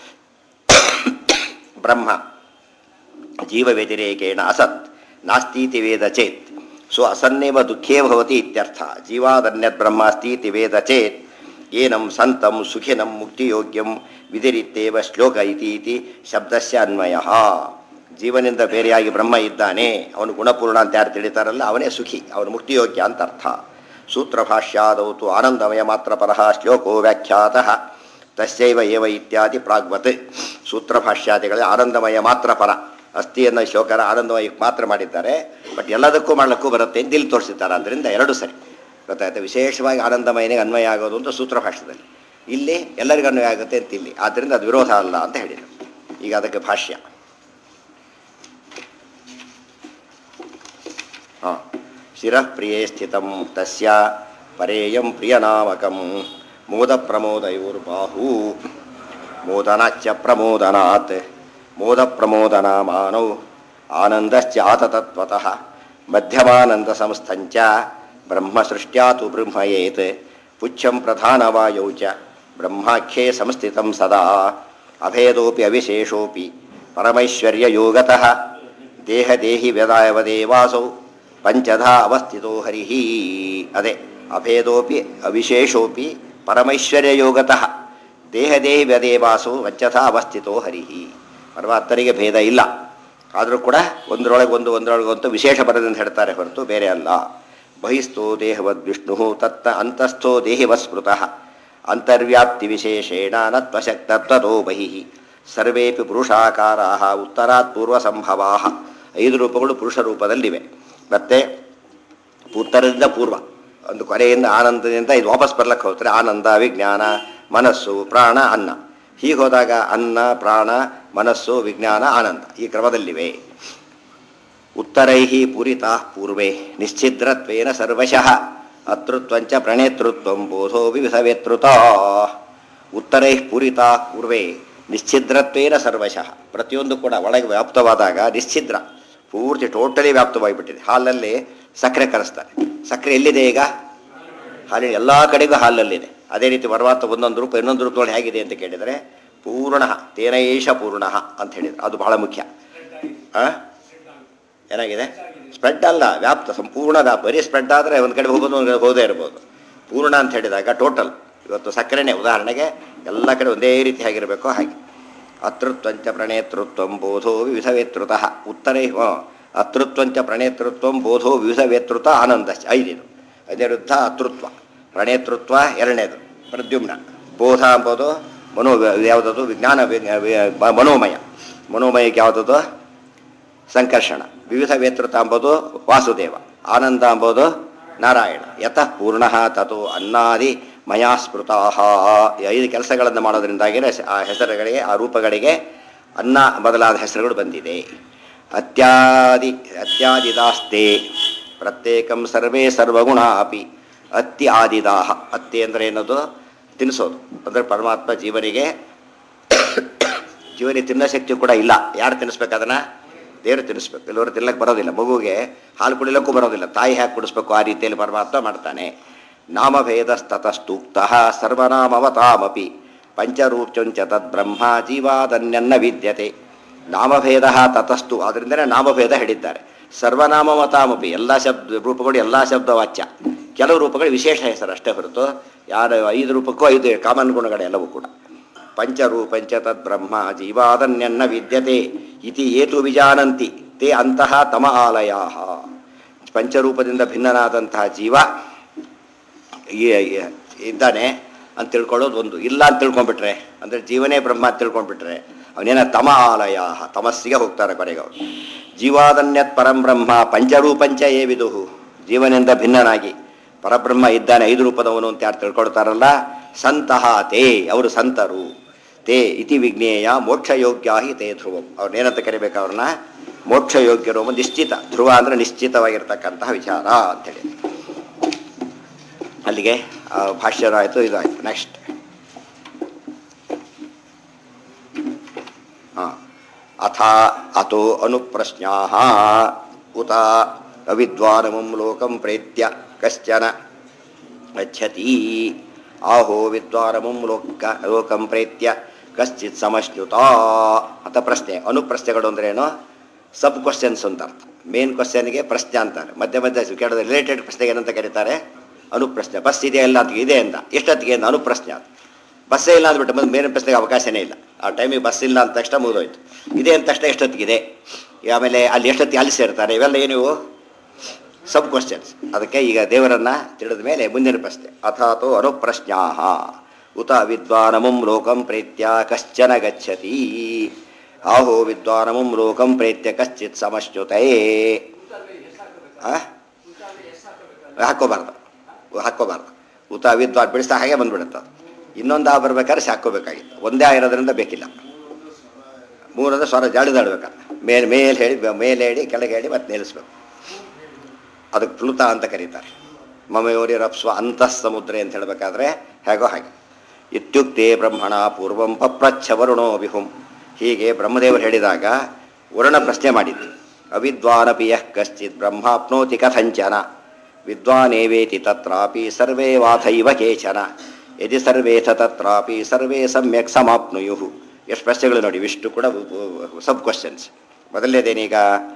S1: ಬ್ರಹ್ಮ ಜೀವ ವ್ಯತಿರೇಕೇಣ ಅಸತ್ ನಾಸ್ತೀತಿ ವೇದ ಚೇತ್ ಸೊ ಅಸನ್ನೇವ ದುಃಖೇ ಭವತಿ ಇತ್ಯರ್ಥ ಜೀವಾದನ್ಯದ್ ಬ್ರಹ್ಮ ಅಸ್ತೀತಿ ವೇದ ಚೇತ್ ಏನಂ ಸಂತಂ ಸುಖಿನಂ ಮುಕ್ತಿಯೋಗ್ಯಂ ವಿಧಿರಿತ್ತೇವ ಶ್ಲೋಕ ಇತಿ ಇತಿ ಶಬ್ದಸ್ಯ ಅನ್ವಯ ಜೀವನಿಂದ ಬೇರೆಯಾಗಿ ಬ್ರಹ್ಮ ಇದ್ದಾನೆ ಅವನು ಗುಣಪೂರ್ಣ ಅಂತ ಯಾರು ತಿಳಿತಾರಲ್ಲ ಅವನೇ ಸುಖಿ ಅವನು ಮುಕ್ತಿಯೋಗ್ಯ ಅಂತ ಅರ್ಥ ಸೂತ್ರಭಾಷ್ಯಾದೌತು ಆನಂದಮಯ ಮಾತ್ರ ಪರಃ ಶ್ಲೋಕೋ ವ್ಯಾಖ್ಯಾತಃ ತಸ್ಯೈವ ಏವ ಇತ್ಯಾದಿ ಪ್ರಾಗ್ವತ್ ಸೂತ್ರಭಾಷ್ಯಾದಿಗಳ ಆನಂದಮಯ ಮಾತ್ರ ಪರ ಅಸ್ಥಿ ಅನ್ನೋ ಶ್ಲೋಕರ ಆನಂದಮಯಕ್ಕೆ ಮಾತ್ರ ಮಾಡಿದ್ದಾರೆ ಬಟ್ ಎಲ್ಲದಕ್ಕೂ ಮಾಡಲಿಕ್ಕೂ ಬರುತ್ತೆ ಅಂತ ಇಲ್ಲಿ ತೋರಿಸಿದ್ದಾರೆ ಅದರಿಂದ ಎರಡು ಸರಿ ಗೊತ್ತಾಯ್ತು ವಿಶೇಷವಾಗಿ ಆನಂದಮಯನಿಗೆ ಅನ್ವಯ ಆಗೋದು ಅಂತ ಸೂತ್ರಭಾಷ್ಯದಲ್ಲಿ ಇಲ್ಲಿ ಎಲ್ಲರಿಗೂ ಅನ್ವಯ ಆಗುತ್ತೆ ಅಂತ ಇಲ್ಲಿ ಆದ್ದರಿಂದ ಅದು ವಿರೋಧ ಅಲ್ಲ ಅಂತ ಹೇಳಿದರು ಈಗ ಅದಕ್ಕೆ ಭಾಷ್ಯ ಹಾಂ ಶಿರಃಪ್ರಿಯೇ ಸ್ಥಿತಂ ತಸ್ಯ ಪರೇಯಂ ಪ್ರಿಯನಾಮಕಂ ಮೋದ ಪ್ರಮೋದಯೋರ್ಬಾಹು ಮೋದನಾಚ್ಚ ಪ್ರಮೋದನಾತ್ ಮೋದ ಪ್ರಮೋದನಾಮಾನೌ ಆನಂದಶ್ಚ ಆತತತ್ವತಃ ಮಧ್ಯಮಾನಂದ ಸಂಸ್ಥಂಚ ಬ್ರಹ್ಮಸೃಷ್ಟ್ಯಾತು ಬ್ರಹ್ಮಯೇತ್ ಪುಚ್ಛಂ ಪ್ರಧಾನವಾಯೌ ಚ ಬ್ರಹ್ಮಾಖ್ಯೇ ಸಂಸ್ಥಿತಂ ಸದಾ ಅಭೇದೋಪಿ ಅವಿಶೇಷೋಪಿ ಪರಮೈಶ್ವರ್ಯಯೋಗತಃ ದೇಹ ದೇಹಿ ವ್ಯದಾಯವದೇವಾಸೌ ಪಂಚಧಾ ಅವಸ್ಥಿತೋ ಹರಿಹಿ ಅದೇ ಅಭೇದೋಪಿ ಅವಿಶೇಷೋಪಿ ಪರಮೈಶ್ವರ್ಯ ಯೋಗತಃ ದೇಹ ದೇಹಿ ವ್ಯದೇವಾಸು ಪಂಚಧಾ ಅವಸ್ಥಿತೋ ಹರಿಹಿ ಪರಮಾತ್ಮನಿಗೆ ಭೇದ ಇಲ್ಲ ಆದರೂ ಕೂಡ ಒಂದರೊಳಗೆ ಒಂದು ಒಂದರೊಳಗೆ ಒಂದು ವಿಶೇಷ ಬರದಿಂದ ಹೇಳ್ತಾರೆ ಹೊರತು ಬೇರೆ ಅಲ್ಲ ಬಹಿಸ್ಥೋ ದೇಹವದ್ ವಿಷ್ಣು ತತ್ತ ಅಂತಸ್ಥೋ ದೇಹಿವತ್ ಸ್ಮೃತಃ ಅಂತರ್ವ್ಯಾಪ್ತಿ ವಿಶೇಷೇಣ ನತ್ವಶಕ್ತತ್ವತೋ ಬಹಿಃ ಸರ್ವೇಪಿ ಪುರುಷಾಕಾರಾ ಉತ್ತರಾತ್ ಪೂರ್ವ ಸಂಭವಾ ಐದು ರೂಪಗಳು ಪುರುಷ ರೂಪದಲ್ಲಿವೆ ಮತ್ತೆ ಉತ್ತರದಿಂದ ಪೂರ್ವ ಒಂದು ಕೊನೆಯಿಂದ ಆನಂದದಿಂದ ಇದು ವಾಪಸ್ ಬರ್ಲಕ್ಕೆ ಹೋಗ್ತಾರೆ ಆನಂದ ವಿಜ್ಞಾನ ಮನಸ್ಸು ಪ್ರಾಣ ಅನ್ನ ಹೀಗೆ ಹೋದಾಗ ಅನ್ನ ಪ್ರಾಣ ಮನಸ್ಸು ವಿಜ್ಞಾನ ಆನಂದ ಈ ಕ್ರಮದಲ್ಲಿವೆ ಉತ್ತರೈ ಪೂರಿತಾ ಪೂರ್ವೆ ನಿಶ್ಚಿದ್ರತ್ವೇನ ಸರ್ವಶಃ ಅತೃತ್ವಂಚ ಪ್ರಣೇತೃತ್ವಂ ಬೋಧೋ ವಿವಿಧವೇತೃತ ಉತ್ತರೈ ಪೂರಿತಾ ಪೂರ್ವೆ ನಿಶ್ಚಿದ್ರತ್ವೇನ ಸರ್ವಶಃ ಪ್ರತಿಯೊಂದು ಕೂಡ ಒಳಗೆ ವ್ಯಾಪ್ತವಾದಾಗ ನಿಶ್ಚಿದ್ರ ಪೂರ್ತಿ ಟೋಟಲಿ ವ್ಯಾಪ್ತವಾಗಿಬಿಟ್ಟಿದೆ ಹಾಲಲ್ಲಿ ಸಕ್ಕರೆ ಕರೆಸ್ತಾರೆ ಸಕ್ಕರೆ ಎಲ್ಲಿದೆ ಈಗ ಹಾಲಿನ ಎಲ್ಲ ಕಡೆಗೂ ಹಾಲಲ್ಲಿದೆ ಅದೇ ರೀತಿ ಪರಮಾತ್ಮ ಒಂದೊಂದು ರೂಪ ಇನ್ನೊಂದು ರೂಪದೊಳಗೆ ಹೇಗಿದೆ ಅಂತ ಕೇಳಿದರೆ ಪೂರ್ಣ ತೇನೈಷ ಪೂರ್ಣ ಅಂತ ಹೇಳಿದ್ರು ಅದು ಬಹಳ ಮುಖ್ಯ ಆ? ಏನಾಗಿದೆ ಸ್ಪ್ರೆಡ್ ಅಲ್ಲ ವ್ಯಾಪ್ತ ಸಂಪೂರ್ಣ ವ್ಯಾಪ ಬರೀ ಸ್ಪ್ರೆಡ್ ಆದರೆ ಒಂದು ಕಡೆ ಹೋಗೋದು ಒಂದು ಕಡೆ ಹೋದೇ ಇರ್ಬೋದು ಪೂರ್ಣ ಅಂತ ಹೇಳಿದಾಗ ಟೋಟಲ್ ಇವತ್ತು ಸಕ್ಕರೆನೇ ಉದಾಹರಣೆಗೆ ಎಲ್ಲ ಕಡೆ ಒಂದೇ ರೀತಿ ಆಗಿರಬೇಕು ಹಾಗೆ ಅತೃತ್ವಂಚ ಪ್ರಣೇತೃತ್ವಂ ಬೋಧೋ ವಿವಿಧವೇತೃತಃ ಉತ್ತರೇ ಹ, ಅತೃತ್ವಂಚ ಪ್ರಣೇತೃತ್ವಂ ಬೋಧೋ ವಿವಿಧವೇತೃತ ಆನಂದ ಐದಿದು ಅನಿರುದ್ಧ ಅತೃತ್ವ ಪ್ರಣೇತೃತ್ವ ಎರಡನೇದು ಪ್ರದ್ಯುಮ್ನ ಬೋಧ ಎಂಬುದು ಮನೋ ಯಾವುದದು ವಿಜ್ಞಾನ ವಿ- ವಿ- ಮನೋಮಯ ಮನೋಮಯಕ್ಕೆ ಯಾವುದದು ಸಂಕರ್ಷಣ ವಿವಿಧ ವೇತೃತ ಎಂಬುದು ವಾಸುದೇವ ಆನಂದ ಎಂಬುದು ನಾರಾಯಣ ಯತಃ ಪೂರ್ಣ ತಥೋ ಅನ್ನಾದಿ ಮಯಾ ಸ್ಮೃತಾ ಈ ಐದು ಕೆಲಸಗಳನ್ನು ಮಾಡೋದ್ರಿಂದಾಗಿಯೇ ಆ ಹೆಸರುಗಳಿಗೆ ಆ ರೂಪಗಳಿಗೆ ಅನ್ನ ಬದಲಾದ ಹೆಸರುಗಳು ಬಂದಿದೆ ಅತ್ಯಾದಿ ಅತ್ಯಾದಿದಾಸ್ತೆ ಪ್ರತ್ಯೇಕಂ ಸರ್ವೇ ಸರ್ವಗುಣ ಅಪಿ ಅತ್ತಿ ಆದಿದಾಹ ಅತ್ತಿ ಅಂದರೆ ಏನದು ತಿನ್ನಿಸೋದು ಅಂದರೆ ಪರಮಾತ್ಮ ಜೀವನಿಗೆ ಜೀವನಿಗೆ ತಿನ್ನೋ ಶಕ್ತಿ ಕೂಡ ಇಲ್ಲ ಯಾರು ತಿನ್ನಿಸ್ಬೇಕು ಅದನ್ನ ದೇವರು ತಿನ್ನಿಸ್ಬೇಕು ಎಲ್ಲವರು ತಿನ್ನಕ್ಕೆ ಬರೋದಿಲ್ಲ ಮಗುಗೆ ಹಾಲು ಕುಡಿಲಕ್ಕೂ ಬರೋದಿಲ್ಲ ತಾಯಿ ಹ್ಯಾಕೆ ಕುಡಿಸ್ಬೇಕು ಆ ರೀತಿಯಲ್ಲಿ ಪರಮಾತ್ಮ ಮಾಡ್ತಾನೆ ನಾಮಭೇದಸ್ತತಸ್ತೂಕ್ತಃ ಸರ್ವನಾಮವತಾಮಪಿ ಪಂಚರೂಪ್ಯಂಚ ತದ್ಬ್ರಹ್ಮ ಜೀವಾದನ್ಯನ್ನ ವಿದ್ಯತೆ ನಾಮಭೇದ ತತಸ್ತು ಅದರಿಂದನೇ ನಾಮಭೇದ ಹೇಳಿದ್ದಾರೆ ಸರ್ವನಾಮವತಾಮಪಿ ಎಲ್ಲ ಶಬ್ದ ರೂಪಗಳು ಎಲ್ಲ ಶಬ್ದ ವಾಚ್ಯ ಕೆಲವು ರೂಪಗಳು ವಿಶೇಷ ಹೆಸರು ಅಷ್ಟೇ ಹೊರತು ಯಾರು ಐದು ರೂಪಕ್ಕೂ ಐದು ಕಾಮನ್ ಗುಣಗಳೆಲ್ಲವೂ ಕೂಡ ಪಂಚರೂಪಂಚ ತದ್ಬ್ರಹ್ಮ ಜೀವಾದನ್ಯನ್ನ ವಿದ್ಯತೆ ಇತಿ ಏತು ವಿಜಾನಂತಿ ತೇ ಅಂತಹ ತಮ ಆಲಯಾ ಪಂಚರೂಪದಿಂದ ಭಿನ್ನನಾದಂತಹ ಜೀವ ಈ- ಈ- ಇದ್ದಾನೆ ಅಂತ ತಿಳ್ಕೊಳ್ಳೋದು ಒಂದು ಇಲ್ಲ ಅಂತ ತಿಳ್ಕೊಂಡ್ಬಿಟ್ರೆ ಅಂದರೆ ಜೀವನೇ ಬ್ರಹ್ಮ ಅಂತ ತಿಳ್ಕೊಂಡ್ಬಿಟ್ರೆ ಅವನೇನ ತಮ ಆಲಯ ತಮಸ್ಸಿಗೆ ಹೋಗ್ತಾರೆ ಕೊನೆಗೆ ಅವರು ಜೀವಾದನ್ಯತ್ ಪರಂ ಬ್ರಹ್ಮ ಪಂಚರೂಪಂಚ ಏ ವಿದುಹು ಜೀವನಿಂದ ಭಿನ್ನನಾಗಿ ಪರಬ್ರಹ್ಮ ಇದ್ದಾನೆ ಐದು ರೂಪದವನು ಅಂತ ಯಾರು ತಿಳ್ಕೊಳ್ತಾರಲ್ಲ ಸಂತಹ ತೇ ಅವರು ಸಂತರು ತೇ ಇತಿ ವಿಜ್ಞೇಯ ಮೋಕ್ಷಯೋಗ್ಯ ಹಿ ತೇ ಧ್ರುವಂ ಅವ್ರನ್ನೇನಂತ ಕರಿಬೇಕು ಅವ್ರನ್ನ ಮೋಕ್ಷಯೋಗ್ಯರು ಎಂಬ ನಿಶ್ಚಿತ ಧ್ರುವ ಅಂದರೆ ನಿಶ್ಚಿತವಾಗಿರ್ತಕ್ಕಂತಹ ವಿಚಾರ ಅಂತೇಳಿ ಅಲ್ಲಿಗೆ ಆ, ಭಾಷ್ಯರು ಆಯಿತು ಇದು ಆಯಿತು ನೆಕ್ಸ್ಟ್ ಹಾಂ ಅಥ ಅಥೋ ಅನುಪ್ರಶ್ನಾ ಉತ ಅವಿದ್ವಾನಮಂ ಲೋಕಂ ಪ್ರೇತ್ಯ ಕಶ್ಚನ ಗಚ್ಚತಿ ಆಹೋ ವಿದ್ವಾರಮಂ ಲೋಕ ಲೋಕಂ ಪ್ರೇತ್ಯ ಕಶ್ಚಿತ್ ಸಮಶ್ನುತ ಅಂತ ಪ್ರಶ್ನೆ ಅನುಪ್ರಶ್ನೆಗಳು ಅಂದ್ರೇನು ಸಬ್ ಕ್ವಶನ್ಸ್ ಅಂತ ಅರ್ಥ ಮೇನ್ ಕ್ವಶನ್ಗೆ ಪ್ರಶ್ನೆ ಅಂತಾರೆ ಮಧ್ಯ ಮಧ್ಯ ಕೇಳೋದು ರಿಲೇಟೆಡ್ ಪ್ರಶ್ನೆಗೆ ಏನಂತ ಕರೀತಾರೆ ಅನುಪ್ರಶ್ನೆ ಬಸ್ ಇದೆಯಾ ಇಲ್ಲ ಅಂತ ಇದೆ ಅಂತ ಎಷ್ಟೊತ್ತಿಗೆ ಅಂತ ಅನುಪ್ರಶ್ನೆ ಅದು ಬಸ್ಸೇ ಇಲ್ಲ ಅಂದ್ಬಿಟ್ಟು ಮತ್ತೆ ಬೇರೆ ಪ್ರಶ್ನೆಗೆ ಅವಕಾಶನೇ ಇಲ್ಲ ಆ ಟೈಮಿಗೆ ಬಸ್ ಇಲ್ಲ ಅಂದ ತಕ್ಷಣ ಮುಗಿದೋಯ್ತು ಇದೆ ಅಂದ ತಕ್ಷಣ ಎಷ್ಟೊತ್ತಿಗಿದೆ ಆಮೇಲೆ ಅಲ್ಲಿ ಎಷ್ಟೊತ್ತಿಗೆ ಅಲ್ಲಿ ಸೇರ್ತಾರೆ ಇವೆಲ್ಲ ಏನು ಸಬ್ ಕ್ವಶನ್ಸ್ ಅದಕ್ಕೆ ಈಗ ದೇವರನ್ನ ತಿಳಿದ ಮೇಲೆ ಮುಂದಿನ ಪ್ರಶ್ನೆ ಅಥಾತೋ ಅನುಪ್ರಶ್ನಾ ಉತ ವಿದ್ವಾನಮುಂ ಲೋಕಂ ಪ್ರೇತ್ಯ ಕಶ್ಚನ ಗಚ್ಚತಿ ಆಹೋ ವಿದ್ವಾನಮುಂ ಲೋಕಂ ಪ್ರೇತ್ಯ ಕಶ್ಚಿತ್ ಸಮಶ್ಯುತೇ ಆ? ಹಾಕ್ಕೋಬಾರ್ದು ಹಾಕ್ಕೋಬಾರ್ದು ಉತ ವಿದ್ವಾನ್ ಬಿಡಿಸ್ತಾ ಹಾಗೆ ಬಂದ್ಬಿಡುತ್ತೆ ಅದು. ಇನ್ನೊಂದು ಆ ಬರ್ಬೇಕಾದ್ರೆ ಸಾಕೋಬೇಕಾಗಿತ್ತು ಒಂದೇ ಆಗಿರೋದ್ರಿಂದ ಬೇಕಿಲ್ಲ ಮೂರದ ಸ್ವರ ಜಾಡಿದಾಡ್ಬೇಕು ಮೇಲೆ ಮೇಲೆ ಹೇಳಿ ಮೇಲೆ ಹೇಳಿ ಕೆಳಗೆ ಹೇಳಿ ಮತ್ತೆ ನಿಲ್ಲಿಸ್ಬೇಕು ಅದಕ್ಕೆ ಪ್ಲುತ ಅಂತ ಕರೀತಾರೆ ಮಮಯೋರಿ ರಪ್ಸ್ವ ಅಂತಃ ಸಮುದ್ರೆ ಅಂತ ಹೇಳಬೇಕಾದ್ರೆ ಹೇಗೋ ಹಾಗೆ ಇತ್ಯುಕ್ತೆ ಬ್ರಹ್ಮಣ ಪೂರ್ವಂ ಪಪ್ರಚ್ಛ ವರುಣೋ ವಿಹುಂ ಹೀಗೆ ಬ್ರಹ್ಮದೇವರು ಹೇಳಿದಾಗ ವರುಣ ಪ್ರಶ್ನೆ ಮಾಡಿದ್ದು ಅವಿದ್ವಾನಪಿ ಯಃ ಕಶ್ಚಿತ್ ಬ್ರಹ್ಮಾಪ್ನೋತಿ ಕಥಂಚನ ವಿದ್ವಾನೇವೇತಿ ತತ್ರಾಪಿ ಸರ್ವೇ ವಾಥೈವ ಕೇಚನ ಯದಿ ಸರ್ವೇಥ ತತ್ರಾಪಿ ಸರ್ವೇ ಸಮ್ಯಕ್ ಸಮಾಪ್ನುಯು ಎಷ್ಟು ಪ್ರಶ್ನೆಗಳು ನೋಡಿ ಇಷ್ಟು ಕೂಡ ಸಬ್ ಕ್ವಶನ್ಸ್ ಮೊದಲನೇದೇನೀಗ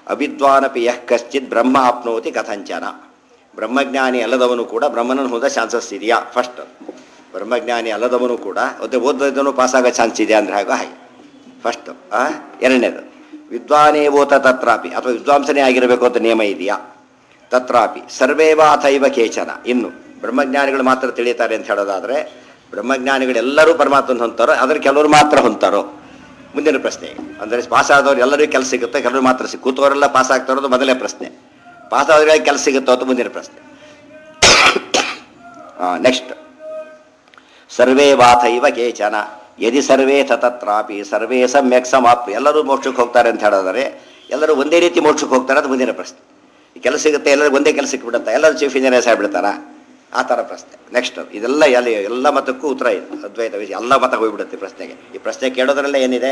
S1: ಅವಿದ್ವಾನಪಿ ಯಃ ಕಶ್ಚಿತ್ ಬ್ರಹ್ಮ ಆಪ್ನೋತಿ ಕಥಂಚನ ಬ್ರಹ್ಮಜ್ಞಾನಿ ಅಲ್ಲದವನು ಕೂಡ ಬ್ರಹ್ಮನನ್ನು ಹೋದ ಚಾನ್ಸಸ್ ಇದೆಯಾ ಫಸ್ಟ್ ಬ್ರಹ್ಮಜ್ಞಾನಿ ಅಲ್ಲದವನು ಕೂಡ ಒದ್ದೆ ಓದದವನು ಪಾಸಾಗೋ ಚಾನ್ಸ್ ಇದೆ ಅಂದರೆ ಹಾಗೋ ಹಾಗೆ ಫಸ್ಟು ಎರಡನೇದು ವಿದ್ವಾನೇ ಓತ ತತ್ರಾಪಿ ಅಥವಾ ವಿದ್ವಾಂಸನೇ ಆಗಿರಬೇಕು ಅಂತ ನಿಯಮ ಇದೆಯಾ ತತ್ರಾಪಿ ಸರ್ವೇವ ಅಥೈವ ಕೇಚನ ಇನ್ನು ಬ್ರಹ್ಮಜ್ಞಾನಿಗಳು ಮಾತ್ರ ತಿಳಿತಾರೆ ಅಂತ ಹೇಳೋದಾದರೆ ಬ್ರಹ್ಮಜ್ಞಾನಿಗಳೆಲ್ಲರೂ ಪರಮಾತ್ಮನ ಹೊಂತಾರೋ ಅದ್ರ ಕೆಲವರು ಮಾತ್ರ ಹೊಂತಾರೋ ಮುಂದಿನ ಪ್ರಶ್ನೆ ಅಂದರೆ ಪಾಸ್ ಆದವ್ರು ಎಲ್ಲರಿಗೂ ಕೆಲಸ ಸಿಗುತ್ತೋ ಕೆಲವರು ಮಾತ್ರ ಸಿಗ್ ಕೂತವರೆಲ್ಲ ಪಾಸ್ ಆಗ್ತಾ ಇರೋದು ಮೊದಲೇ ಪ್ರಶ್ನೆ ಪಾಸ್ ಆದವ್ರಿಗೆ ಕೆಲಸ ಸಿಗುತ್ತೋ ಅಂತ ಮುಂದಿನ ಪ್ರಶ್ನೆ ನೆಕ್ಸ್ಟ್ ಸರ್ವೇ ವಾಥೈವ ಕೇಚನ ಯದಿ ಸರ್ವೇ ತತತ್ರಾಪಿ ಸರ್ವೇ ಸಮ್ಯಕ್ ಸಮಾಪ್ತಿ ಎಲ್ಲರೂ ಮೋಕ್ಷಕ್ಕೆ ಹೋಗ್ತಾರೆ ಅಂತ ಹೇಳಿದರೆ ಎಲ್ಲರೂ ಒಂದೇ ರೀತಿ ಮೋಕ್ಷಕ್ಕೆ ಹೋಗ್ತಾರೆ ಅದು ಮುಂದಿನ ಪ್ರಶ್ನೆ ಈ ಕೆಲಸ ಸಿಗುತ್ತೆ ಎಲ್ಲರೂ ಒಂದೇ ಕೆಲಸಕ್ಕೆ ಬಿಡುತ್ತಾ ಎಲ್ಲರೂ ಚೀಫ್ ಇಂಜಿನಿಯರ್ಸ್ ಆಗಿಬಿಡ್ತಾರಾ ಆ ಥರ ಪ್ರಶ್ನೆ ನೆಕ್ಸ್ಟ್ ಇದೆಲ್ಲ ಎಲ್ಲ ಎಲ್ಲ ಮತಕ್ಕೂ ಉತ್ತರ ಇದೆ ಅದ್ವೈತ ವಿಷಯ ಎಲ್ಲ ಮತ ಹೋಗ್ಬಿಡುತ್ತೆ ಪ್ರಶ್ನೆಗೆ ಈ ಪ್ರಶ್ನೆ ಕೇಳೋದ್ರಲ್ಲೇ ಏನಿದೆ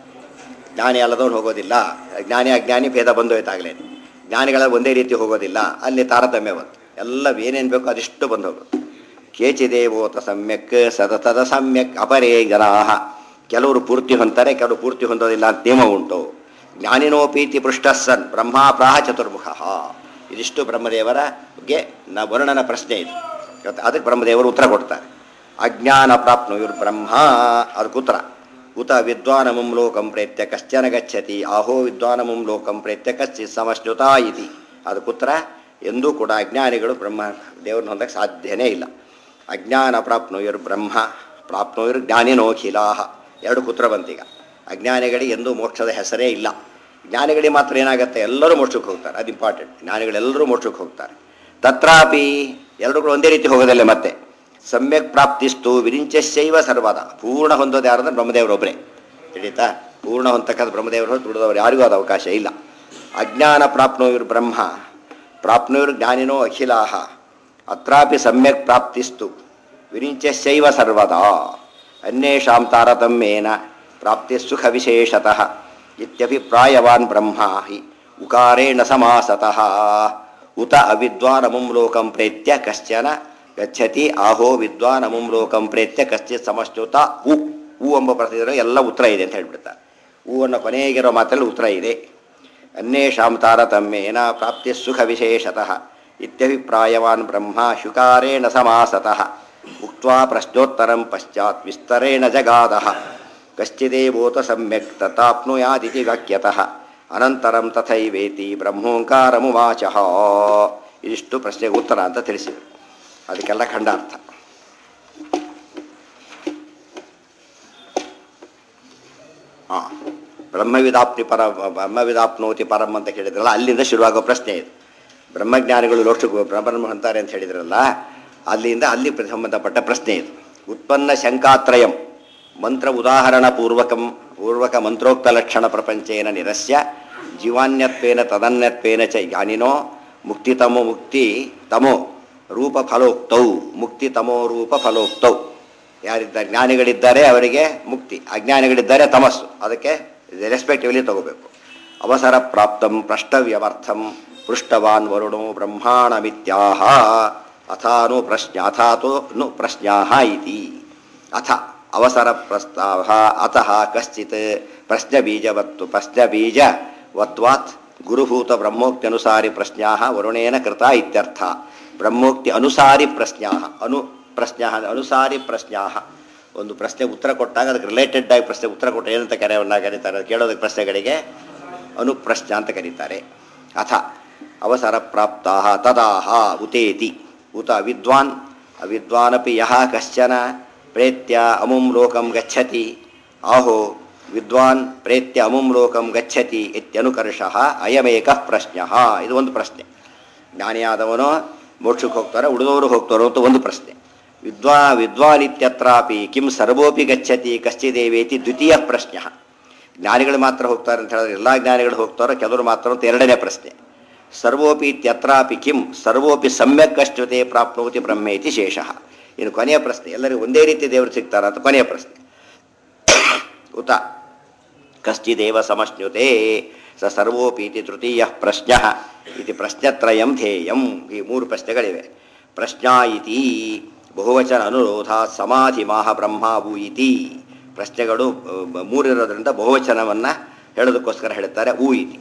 S1: ಜ್ಞಾನಿ ಅಲ್ಲದವ್ನು ಹೋಗೋದಿಲ್ಲ ಜ್ಞಾನಿ ಅಜ್ಞಾನಿ ಭೇದ ಬಂದೋಯ್ತಾಗಲೇ ಜ್ಞಾನಿಗಳ ಒಂದೇ ರೀತಿ ಹೋಗೋದಿಲ್ಲ ಅಲ್ಲಿ ತಾರತಮ್ಯ ಬಂತು ಎಲ್ಲ ಏನೇನು ಬೇಕೋ ಅದಿಷ್ಟು ಬಂದು ಹೋಗುತ್ತೆ ಕೇಚಿದೇವೋತ ಸಮ್ಯಕ್ ಸತತದ ಸಮ್ಯಕ್ ಅಪರೇ ಜನಾಹ ಕೆಲವರು ಪೂರ್ತಿ ಹೊಂತಾರೆ ಕೆಲವರು ಪೂರ್ತಿ ಹೊಂದೋದಿಲ್ಲ ಅಂತ ನಿಯಮ ಉಂಟು ಜ್ಞಾನಿನೋಪೀತಿ ಪೃಷ್ಟಸ್ಸನ್ ಬ್ರಹ್ಮಾಪ್ರಾಹ ಚತುರ್ಮುಖ ಇದಿಷ್ಟು ಬ್ರಹ್ಮದೇವರ ಬಗ್ಗೆ ನ ವರ್ಣನ ಪ್ರಶ್ನೆ ಇದು ಇವತ್ತು ಅದಕ್ಕೆ ಬ್ರಹ್ಮದೇವರು ಉತ್ತರ ಕೊಡ್ತಾರೆ ಅಜ್ಞಾನ ಪ್ರಾಪ್ನು ಇವ್ರು ಬ್ರಹ್ಮ ಅದಕ್ಕೆ ಉತ್ತರ ಉತ ವಿದ್ವಾನಮುಂ ಲೋಕಂ ಪ್ರೇತ್ಯ ಕಶ್ಚನ ಗಚ್ಚತಿ ಆಹೋ ವಿದ್ವಾನಮುಂ ಲೋಕಂ ಪ್ರೇತ್ಯ ಕಶ್ಚಿತ್ ಸಮಶ್ನುತ ಇತಿ ಅದಕ್ಕೆ ಉತ್ತರ ಎಂದೂ ಕೂಡ ಅಜ್ಞಾನಿಗಳು ಬ್ರಹ್ಮ ದೇವ್ರನ್ನ ಹೊಂದಕ್ಕೆ ಸಾಧ್ಯನೇ ಇಲ್ಲ ಅಜ್ಞಾನ ಪ್ರಾಪ್ನುಯರ್ ಬ್ರಹ್ಮ ಪ್ರಾಪ್ನುಯರ್ ಜ್ಞಾನಿನೋಖಿಲಾಹ ಎರಡು ಪುತ್ರ ಬಂತೀಗ ಅಜ್ಞಾನಿಗಳಿಗೆ ಎಂದೂ ಮೋಕ್ಷದ ಹೆಸರೇ ಇಲ್ಲ ಜ್ಞಾನಿಗಳಿಗೆ ಮಾತ್ರ ಏನಾಗುತ್ತೆ ಎಲ್ಲರೂ ಮೋಕ್ಷಕ್ಕೆ ಹೋಗ್ತಾರೆ ಅದು ಇಂಪಾರ್ಟೆಂಟ್ ಜ್ಞಾನಿಗಳೆಲ್ಲರೂ ಮೋಕ್ಷಕ್ಕೆ ಹೋಗ್ತಾರೆ ತತ್ರಾಪಿ ಎಲ್ಲರೂ ಕೂಡ ಒಂದೇ ರೀತಿ ಹೋಗೋದಿಲ್ಲ ಮತ್ತೆ ಸಮ್ಯಕ್ ಪ್ರಾಪ್ತಿಸ್ತು ವಿರಿಂಚಶೈವ ಸರ್ವದ ಪೂರ್ಣ ಹೊಂದೋದು ಯಾರಂದ್ರೆ ಬ್ರಹ್ಮದೇವರೊಬ್ಬರೇ ತಿಳಿತಾ ಪೂರ್ಣ ಹೊಂದತಕ್ಕಂಥ ಬ್ರಹ್ಮದೇವರು ಹೊರತು ಉಳಿದವರು ಯಾರಿಗೂ ಅದು ಅವಕಾಶ ಇಲ್ಲ ಅಜ್ಞಾನ ಪ್ರಾಪ್ನೋಯುರ್ ಬ್ರಹ್ಮ ಪ್ರಾಪ್ನೋಯುರ್ ಜ್ಞಾನಿನೋ ಅಖಿಲಾಹ ಅತ್ರಾಪಿ ಸಮ್ಯಕ್ ಪ್ರಾಪ್ತಿಸ್ತು ವಿರಿಂಚಶೈವ ಸರ್ವದಾ ಅನ್ಯೇಷಾಂ ತಾರತಮ್ಯೇನ ಪ್ರಾಪ್ತಿ ಸುಖ ವಿಶೇಷತಃ ಇತ್ಯಭಿಪ್ರಾಯವಾನ್ ಬ್ರಹ್ಮ ಹಿ ಉಕಾರೇಣ ಸಮಾಸತಃ ಉತ ಅವಿದ್ವಾನಮುಂ ಲೋಕಂ ಪ್ರೇತ್ಯ ಕಶ್ಚನ ಗಚ್ಚತಿ ಆಹೋ ವಿದ್ವಾನಮುಂ ಲೋಕಂ ಪ್ರೇತ್ಯ ಕಶ್ಚಿತ್ ಸಮಶ್ನುತ ಉ ಉ ಎಂಬ ಪ್ರತಿದ್ರೆ ಎಲ್ಲ ಉತ್ತರ ಇದೆ ಅಂತ ಹೇಳ್ಬಿಡ್ತಾರೆ ಹೂ ಅನ್ನೋ ಕೊನೆಗಿರೋ ಮಾತಲ್ಲಿ ಉತ್ತರ ಇದೆ ಅನ್ಯೇಷಾಂ ತಾರತಮ್ಯೇನ ಪ್ರಾಪ್ತಿ ಸುಖ ವಿಶೇಷತಃ ಇತ್ಯಭಿಪ್ರಾಯವಾನ್ ಬ್ರಹ್ಮ ಶುಕಾರೇಣ ಸಮಾಸತಃ ಉಕ್ತ್ವಾ ಪ್ರಶ್ನೋತ್ತರಂ ಪಶ್ಚಾತ್ ವಿಸ್ತರೇಣ ಜಗಾದಃ ಕಶ್ಚಿದೇವೋತ ಸಮ್ಯಕ್ ತಥಾಪ್ನುಯಾದಿತಿ ವಾಕ್ಯತಃ ಅನಂತರಂ ತಥೈವೇತಿ ಬ್ರಹ್ಮೋಂಕಾರಮುವಾಚ ಇದಿಷ್ಟು ಪ್ರಶ್ನೆಗೆ ಉತ್ತರ ಅಂತ ತಿಳಿಸಿದರು ಅದಕ್ಕೆಲ್ಲ ಖಂಡಾರ್ಥ ಹಾಂ ಬ್ರಹ್ಮವಿದಾಪ್ನಿ ಪರ ಬ್ರಹ್ಮವಿದಾಪ್ನೋತಿ ಪರಂ ಅಂತ ಕೇಳಿದ್ರಲ್ಲ ಅಲ್ಲಿಂದ ಶುರುವಾಗೋ ಪ್ರಶ್ನೆ ಇದು ಬ್ರಹ್ಮಜ್ಞಾನಿಗಳು ಲೋಕ್ಷ ಬ್ರಹ್ಮ ಅಂತಾರೆ ಅಂತ ಹೇಳಿದ್ರಲ್ಲ ಅಲ್ಲಿಂದ ಅಲ್ಲಿ ಸಂಬಂಧಪಟ್ಟ ಪ್ರಶ್ನೆ ಇದು ಉತ್ಪನ್ನ ಶಂಕಾತ್ರಯಂ ಮಂತ್ರ ಉದಾಹರಣ ಪೂರ್ವಕಂ ಪೂರ್ವಕ ಮಂತ್ರೋಕ್ತ ಲಕ್ಷಣ ಪ್ರಪಂಚೇನ ನಿರಸ್ಯ ಜೀವಾನ್ಯತ್ವೇನ ತದನ್ಯತ್ವೇನ ಚ ಜ್ಞಾನಿನೋ ಮುಕ್ತಿತಮೋ ಮುಕ್ತಿ ತಮೋ ರೂಪ ಫಲೋಕ್ತೌ ಮುಕ್ತಿ ತಮೋ ರೂಪ ಫಲೋಕ್ತೌ ಯಾರಿದ್ದಾರೆ ಜ್ಞಾನಿಗಳಿದ್ದಾರೆ ಅವರಿಗೆ ಮುಕ್ತಿ ಅಜ್ಞಾನಿಗಳಿದ್ದಾರೆ ತಮಸ್ಸು ಅದಕ್ಕೆ ರೆಸ್ಪೆಕ್ಟಿವ್ಲಿ ತಗೋಬೇಕು ಅವಸರ ಪ್ರಾಪ್ತಂ ಪ್ರಷ್ಟವ್ಯವರ್ಥಂ ಪೃಷ್ಟವಾನ್ ವರುಣೋ ಬ್ರಹ್ಮಾಣಮಿತ್ಯಾಹ ಅಥಾನು ಪ್ರಶ್ನ ಅಥಾತು ನು ಪ್ರಶ್ನಾಹ ಇತಿ ಅಥ ಅವಸರ ಪ್ರಸ್ತಾವ ಅತಃ ಕಶ್ಚಿತ್ ಪ್ರಶ್ನಬೀಜವತ್ತು ಪ್ರಶ್ನಬೀಜವತ್ವಾತ್ ಗುರುಭೂತ ಬ್ರಹ್ಮೋಕ್ತಿ ಅನುಸಾರಿ ಪ್ರಶ್ನಾ ವರುಣೇನ ಕೃತ ಇತ್ಯರ್ಥ ಬ್ರಹ್ಮೋಕ್ತಿ ಅನುಸಾರಿ ಪ್ರಶ್ನಾ ಅನು ಪ್ರಶ್ನಾ ಅನುಸಾರಿ ಪ್ರಶ್ನಾ ಒಂದು ಪ್ರಶ್ನೆ ಉತ್ತರ ಕೊಟ್ಟಾಗ ಅದಕ್ಕೆ ರಿಲೇಟೆಡ್ ಆಗಿ ಪ್ರಶ್ನೆ ಉತ್ತರ ಕೊಟ್ಟು ಏನಂತ ಕರೆಯವನ್ನ ಕರೀತಾರೆ ಕೇಳೋದಕ್ಕೆ ಪ್ರಶ್ನೆಗಳಿಗೆ ಅನುಪ್ರಶ್ನ ಅಂತ ಕರೀತಾರೆ ಅಥ ಅವಸರ ಪ್ರಾಪ್ತಾ ತದಾಹ ಉತೇತಿ ಉತ ವಿದ್ವಾನ್ ಅವಿದ್ವಾನಪಿ ಯಹ ಕಶ್ಚನ ಪ್ರೇತ್ಯ ಅಮುಂ ಲೋಕಂ ಗಚ್ಚತಿ ಆಹೋ ವಿದ್ವಾನ್ ಪ್ರೇತ್ಯ ಅಮುಂ ಲೋಕಂ ಗಚ್ಚತಿ ಇತ್ಯನುಕರ್ಷಃ ಅಯಮೇಕ ಪ್ರಶ್ನ ಇದು ಒಂದು ಪ್ರಶ್ನೆ ಜ್ಞಾನಿಯಾದವನು ಮೋಕ್ಷಕ್ಕೆ ಹೋಗ್ತಾರೆ ಉಳಿದವರು ಹೋಗ್ತಾರೋ ಅಂತ ಒಂದು ಪ್ರಶ್ನೆ ವಿದ್ವಾ ವಿದ್ವಾನ್ ಇತ್ಯತ್ರಾಪಿ ಕಿಂ ಸರ್ವೋಪಿ ಗಚ್ಚತಿ ಕಶ್ಚಿದೇವೇತಿ ದ್ವಿತೀಯ ಪ್ರಶ್ನ ಜ್ಞಾನಿಗಳು ಮಾತ್ರ ಹೋಗ್ತಾರೆ ಅಂತ ಹೇಳಿದ್ರೆ ಎಲ್ಲ ಜ್ಞಾನಿಗಳು ಹೋಗ್ತಾರೋ ಕೆಲವರು ಮಾತ್ರ ಅಂತ ಎರಡನೇ ಪ್ರಶ್ನೆ ಸರ್ವೋಪಿ ಇತ್ಯತ್ರಾಪಿ ಕಿಂ ಸರ್ವೋಪಿ ಸಮ್ಯಕ್ ಅಶ್ವತೆ ಪ್ರಾಪ್ನೋತಿ ಬ್ರಹ್ಮೇತಿ ಶೇಷಃ ಇನ್ನು ಕೊನೆಯ ಪ್ರಶ್ನೆ ಎಲ್ಲರಿಗೂ ಒಂದೇ ರೀತಿ ದೇವರು ಸಿಗ್ತಾರ ಅಂತ ಕೊನೆಯ ಪ್ರಶ್ನೆ ಉತ ಕಶ್ಚಿದೇವ ಸಮಶ್ನುತೆ ಸ ಸರ್ವೋಪೀತಿ ತೃತೀಯ ಪ್ರಶ್ನ ಇತಿ ಪ್ರಶ್ನತ್ರಯಂ ಧ್ಯೇಯಂ ಈ ಮೂರು ಪ್ರಶ್ನೆಗಳಿವೆ ಪ್ರಶ್ನಾ ಇತಿ ಬಹುವಚನ ಅನುರೋಧ ಸಮಾಧಿ ಮಾಹ ಬ್ರಹ್ಮಾವು ಇತಿ ಪ್ರಶ್ನೆಗಳು ಅಹ್, ಮೂರಿರೋದ್ರಿಂದ ಬಹುವಚನವನ್ನು ಹೇಳೋದಕ್ಕೋಸ್ಕರ ಹೇಳ್ತಾರೆ ಊ ಇತಿ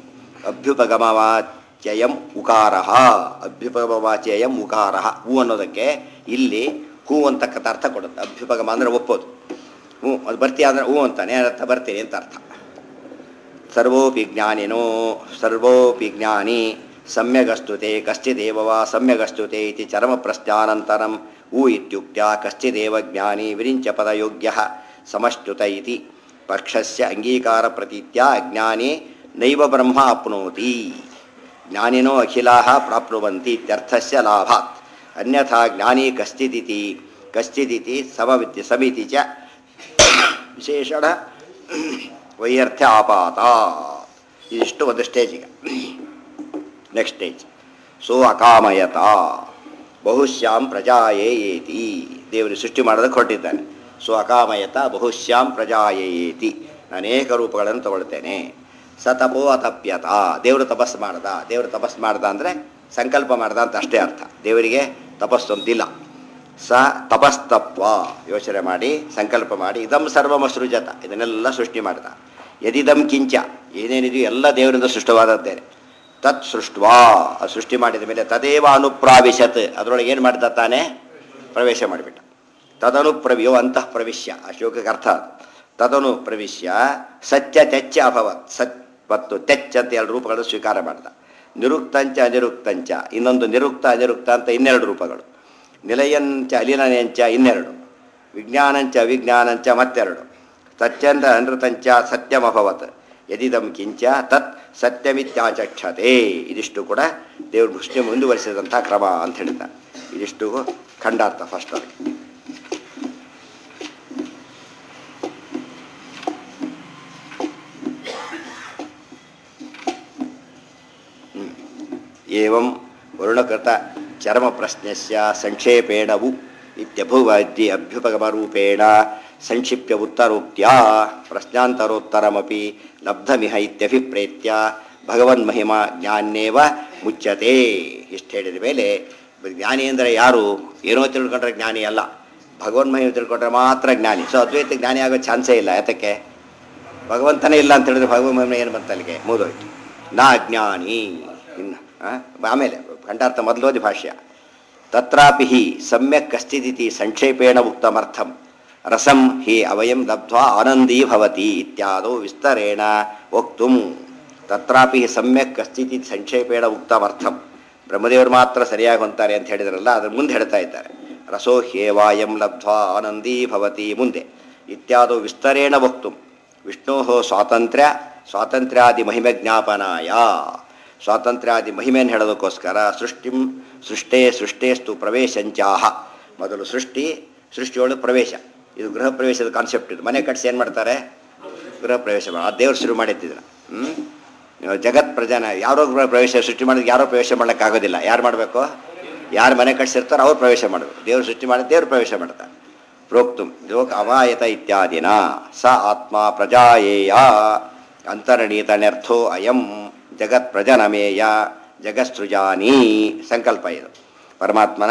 S1: ಅಭ್ಯುಪಗಮವಾಚ್ಯಯಂ ಉಕಾರ ಅಭ್ಯುಪಗಮವಾಚ್ಯಯಂ ಉಕಾರ ಹೂ ಅನ್ನೋದಕ್ಕೆ ಇಲ್ಲಿ ಹೂ ಅಂತಕ್ಕಂಥ ಅರ್ಥ ಕೊಡುತ್ತೆ ಅಭ್ಯುಪಗಮ ಅಂದರೆ ಒಪ್ಪೋದು ಹ್ಞೂ ಅದು ಬರ್ತೀಯ ಅಂದರೆ ಹೂ ಅಂತಾನೆ ಅರ್ಥ ಬರ್ತೀನಿ ಅಂತ ಅರ್ಥ ಸರ್ವೋಪಿ ಜ್ಞಾನಿನೋ ಸರ್ವೋಪಿ ಜ್ಞಾನಿ ಸಮ್ಯಗಸ್ತುತೆ ಕಶ್ಚಿದೇವ ವಾ ಸಮ್ಯಗಸ್ತುತೆ ಇತಿ ಚರಮಪ್ರಶ್ನಾನಂತರಂ ಊ ಇತ್ಯುಕ್ತ್ಯ ಕಶ್ಚಿದೇವ ಜ್ಞಾನಿ ವಿರಿಂಚ ಪದಯೋಗ್ಯ ಸಮಶ್ಚುತ ಇತಿ ಪಕ್ಷಸ್ಯ ಅಂಗೀಕಾರ ಪ್ರತೀತ್ಯ ಅಜ್ಞಾನಿ ನೈವ ಬ್ರಹ್ಮ ಆಪ್ನೋತಿ ಜ್ಞಾನಿನೋ ಅಖಿಲಾಹ ಪ್ರಾಪ್ನುವಂತಿ ಇತ್ಯರ್ಥಸ್ಯ ಲಾಭಾತ್ ಅನ್ಯಥಾ ಜ್ಞಾನಿ ಕಶ್ಚಿದಿತಿ ಕಶ್ಚಿದಿತಿ ಸಮವಿತಿ ಸಮಿತಿ ಚ ವಿಶೇಷಣ ವೈಯರ್ಥ್ಯ ಆಪಾತ ಇದಿಷ್ಟು ಒಂದು ಸ್ಟೇಜ್ ಈಗ ನೆಕ್ಸ್ಟ್ ಸ್ಟೇಜ್ ಸೋ ಅಕಾಮಯತ ಬಹುಶ್ಯಾಂ ಪ್ರಜಾಯೇಯೇತಿ ದೇವರು ಸೃಷ್ಟಿ ಮಾಡೋದಕ್ಕೆ ಹೊರಟಿದ್ದಾನೆ ಸೊ ಅಕಾಮಯತ ಬಹುಶ್ಯಾಂ ಪ್ರಜಾಯೇಯೇತಿ ಅನೇಕ ರೂಪಗಳನ್ನು ತಗೊಳ್ತೇನೆ ಸ ತಪೋ ಅತಪ್ಯತ ದೇವರು ತಪಸ್ಸು ಮಾಡ್ದ ದೇವರು ತಪಸ್ಸು ಮಾಡ್ದ ಅಂದರೆ ಸಂಕಲ್ಪ ಮಾಡ್ದ ಅಂತ ಅಷ್ಟೇ ಅರ್ಥ ದೇವರಿಗೆ ತಪಸ್ಸು ಅಂತಿಲ್ಲ ಸ ತಪಸ್ತತ್ವ ಯೋಚನೆ ಮಾಡಿ ಸಂಕಲ್ಪ ಮಾಡಿ ಇದಂ ಸರ್ವಮಸೃಜತ ಇದನ್ನೆಲ್ಲ ಸೃಷ್ಟಿ ಮಾಡ್ದ ಯದಿದಂ ಕಿಂಚ ಏನೇನಿದೆಯೋ ಎಲ್ಲ ದೇವರಿಂದ ಸೃಷ್ಟವಾದದ್ದೇನೆ ತತ್ ಸೃಷ್ಟ್ವಾ ಅದು ಸೃಷ್ಟಿ ಮಾಡಿದ ಮೇಲೆ ತದೇವ ಅನುಪ್ರಾವಿಶತ್ ಅದರೊಳಗೆ ಏನು ಮಾಡಿದ ತಾನೇ ಪ್ರವೇಶ ಮಾಡಿಬಿಟ್ಟ ತದನು ಪ್ರವಿಯೋ ಅಂತಃ ಪ್ರವಿಶ್ಯ ಆ ಶ್ಲೋಕಕ್ಕೆ ಅರ್ಥ ಅದು. ತದನು ಪ್ರವಿಶ್ಯ ಸತ್ಯ ತೆಚ್ಚ ಅಭವತ್ ಸತ್ ಮತ್ತು ತೆಚ್ಚ ಅಂತ ಎರಡು ರೂಪಗಳನ್ನು ಸ್ವೀಕಾರ ಮಾಡ್ದ ನಿರುಕ್ತಂಚ ಅನಿರುಕ್ತಂಚ ಇನ್ನೊಂದು ನಿರುಕ್ತ ಅನಿರುಕ್ತ ಅಂತ ಇನ್ನೆರಡು ರೂಪಗಳು ನಿಲಯಂಚ ಅಲಿಲನೆಂಚ ಇನ್ನೆರಡು ವಿಜ್ಞಾನಂಚ ಅವಿಜ್ಞಾನಂಚ ಮತ್ತೆರಡು ಸತ್ಯಂತ ಅನೃತಂಚ ಸತ್ಯಮಭವತ್ ಯದಿದಂ ಕಿಂಚ ತತ್ ಸತ್ಯಮಿತ್ಯಾಚಕ್ಷತೆ ಇದಿಷ್ಟು ಕೂಡ ದೇವರು ದೃಷ್ಟಿ ಮುಂದುವರಿಸಿದಂಥ ಕ್ರಮ ಅಂತ ಹೇಳಿದ ಇದಿಷ್ಟು ಖಂಡಾರ್ಥ ಫಸ್ಟ್ ಅದಕ್ಕೆ ಏವಂ ವರುಣಕೃತ ಚರಮಪ್ರಶ್ನಸ್ಯ ಸಂಕ್ಷೇಪೇಣ ವು ಇತ್ಯಭುವಾದ್ಯ ಅಭ್ಯುಪಗಮರೂಪೇಣ ಸಂಕ್ಷಿಪ್ಯ ಉತ್ತರೋಕ್ತ್ಯ ಪ್ರಶ್ನಾಂತರೋತ್ತರಮಪಿ ಲಬ್ಧಮಿಹ ಇತ್ಯಭಿಪ್ರೇತ್ಯ ಭಗವನ್ಮಹಿಮ ಜ್ಞಾನೇವ ಮುಚ್ಚತೆ ಇಷ್ಟು ಹೇಳಿದ ಮೇಲೆ ಜ್ಞಾನಿ ಅಂದರೆ ಯಾರು ಏನೋ ತಿಳ್ಕೊಂಡ್ರೆ ಜ್ಞಾನಿ ಅಲ್ಲ ಭಗವನ್ಮಹಿಮ ತಿಳ್ಕೊಂಡ್ರೆ ಮಾತ್ರ ಜ್ಞಾನಿ ಸೊ ಅದ್ವೈತ ಜ್ಞಾನಿ ಆಗೋ ಚಾನ್ಸೇ ಇಲ್ಲ ಯಾತಕ್ಕೆ ಭಗವಂತನೇ ಇಲ್ಲ ಅಂತ ಹೇಳಿದ್ರೆ ಭಗವಂತ ಏನು ಬಂತ ಅಲ್ಲಿಗೆ ಮುಗಿದೋಯ್ತು ನಾ ಅಜ್ಞಾನಿ ಇನ್ನು ಆ? ಆಮೇಲೆ ಖಂಡಾರ್ಥ ಮೊದಲೋದಿ ಭಾಷ್ಯ ತತ್ರಾಪಿ ಹಿ ಸಮ್ಯಕ್ ಕಶ್ಚಿದಿತಿ ಸಂಕ್ಷೇಪೇಣ ಉಕ್ತಮರ್ಥಂ ರಸಂ ಹಿ ಅವಯಂ ಲಬ್ಧ್ವಾ ಆನಂದೀ ಭವತಿ ಇತ್ಯಾದೋ ವಿಸ್ತರೇಣ ವಕ್ತುಂ ತತ್ರಾಪಿ ಹಿ ಸಮ್ಯಕ್ ಕಶ್ಚಿದಿತಿ ಸಂಕ್ಷೇಪೇಣ ಉಕ್ತಮರ್ಥಂ ಬ್ರಹ್ಮದೇವರು ಮಾತ್ರ ಸರಿಯಾಗಿ ಹೊಂತಾರೆ ಅಂತ ಹೇಳಿದ್ರಲ್ಲ ಅದ್ರ ಮುಂದೆ ಹೇಳ್ತಾ ಇದ್ದಾರೆ ರಸೋ ಹ್ಯೇವಾಯಂ ಲಬ್ಧ್ವಾ ಆನಂದೀ ಭವತಿ ಮುಂದೆ ಇತ್ಯಾದೋ ವಿಸ್ತರೇಣ ವಕ್ತುಂ ವಿಷ್ಣೋ ಸ್ವಾತಂತ್ರ್ಯ ಸ್ವಾತಂತ್ರ್ಯಾದಿ ಮಹಿಮೆ ಜ್ಞಾಪನಾಯ ಸ್ವಾತಂತ್ರ್ಯಾದಿ ಮಹಿಮೆಯನ್ನು ಹೇಳೋದಕ್ಕೋಸ್ಕರ ಸೃಷ್ಟಿಂ ಸೃಷ್ಟೇ ಸೃಷ್ಟೇಸ್ತು ಪ್ರವೇಶಂಚಾಹ ಮೊದಲು ಸೃಷ್ಟಿ ಸೃಷ್ಟಿಯೊಳಗೆ ಪ್ರವೇಶ ಇದು ಗೃಹ ಪ್ರವೇಶದ ಕಾನ್ಸೆಪ್ಟ್ ಇದು ಮನೆ ಕಟ್ಟಿಸಿ ಏನು ಮಾಡ್ತಾರೆ ಗೃಹ ಪ್ರವೇಶ ಮಾಡಿ ಆ ದೇವ್ರು ಶುರು ಮಾಡಿದ್ದಿದ್ರು ಹ್ಞೂ ಜಗತ್ ಪ್ರಜಾನ ಯಾರೋ ಗೃಹ ಪ್ರವೇಶ ಸೃಷ್ಟಿ ಮಾಡಿದ್ರೆ ಯಾರೋ ಪ್ರವೇಶ ಮಾಡೋಕ್ಕಾಗೋದಿಲ್ಲ ಯಾರು ಮಾಡಬೇಕು ಯಾರು ಮನೆ ಕಟ್ಟಿಸಿರ್ತಾರೋ ಅವ್ರು ಪ್ರವೇಶ ಮಾಡಬೇಕು ದೇವ್ರು ಸೃಷ್ಟಿ ಮಾಡಿದ ದೇವ್ರು ಪ್ರವೇಶ ಮಾಡ್ತಾರೆ ಪ್ರೋಕ್ತುಂ ಲೋಕ ಅವಾಯತ ಇತ್ಯಾದಿನ ಸ ಆತ್ಮ ಪ್ರಜಾಯೇಯ ಅಂತರ್ಣೀತನ್ಯರ್ಥೋ ಅಯಂ ಜಗತ್ ಪ್ರಜನಮೇಯ ಜಗತ್ಸೃಜಾನಿ ಸಂಕಲ್ಪ ಇದು ಪರಮಾತ್ಮನ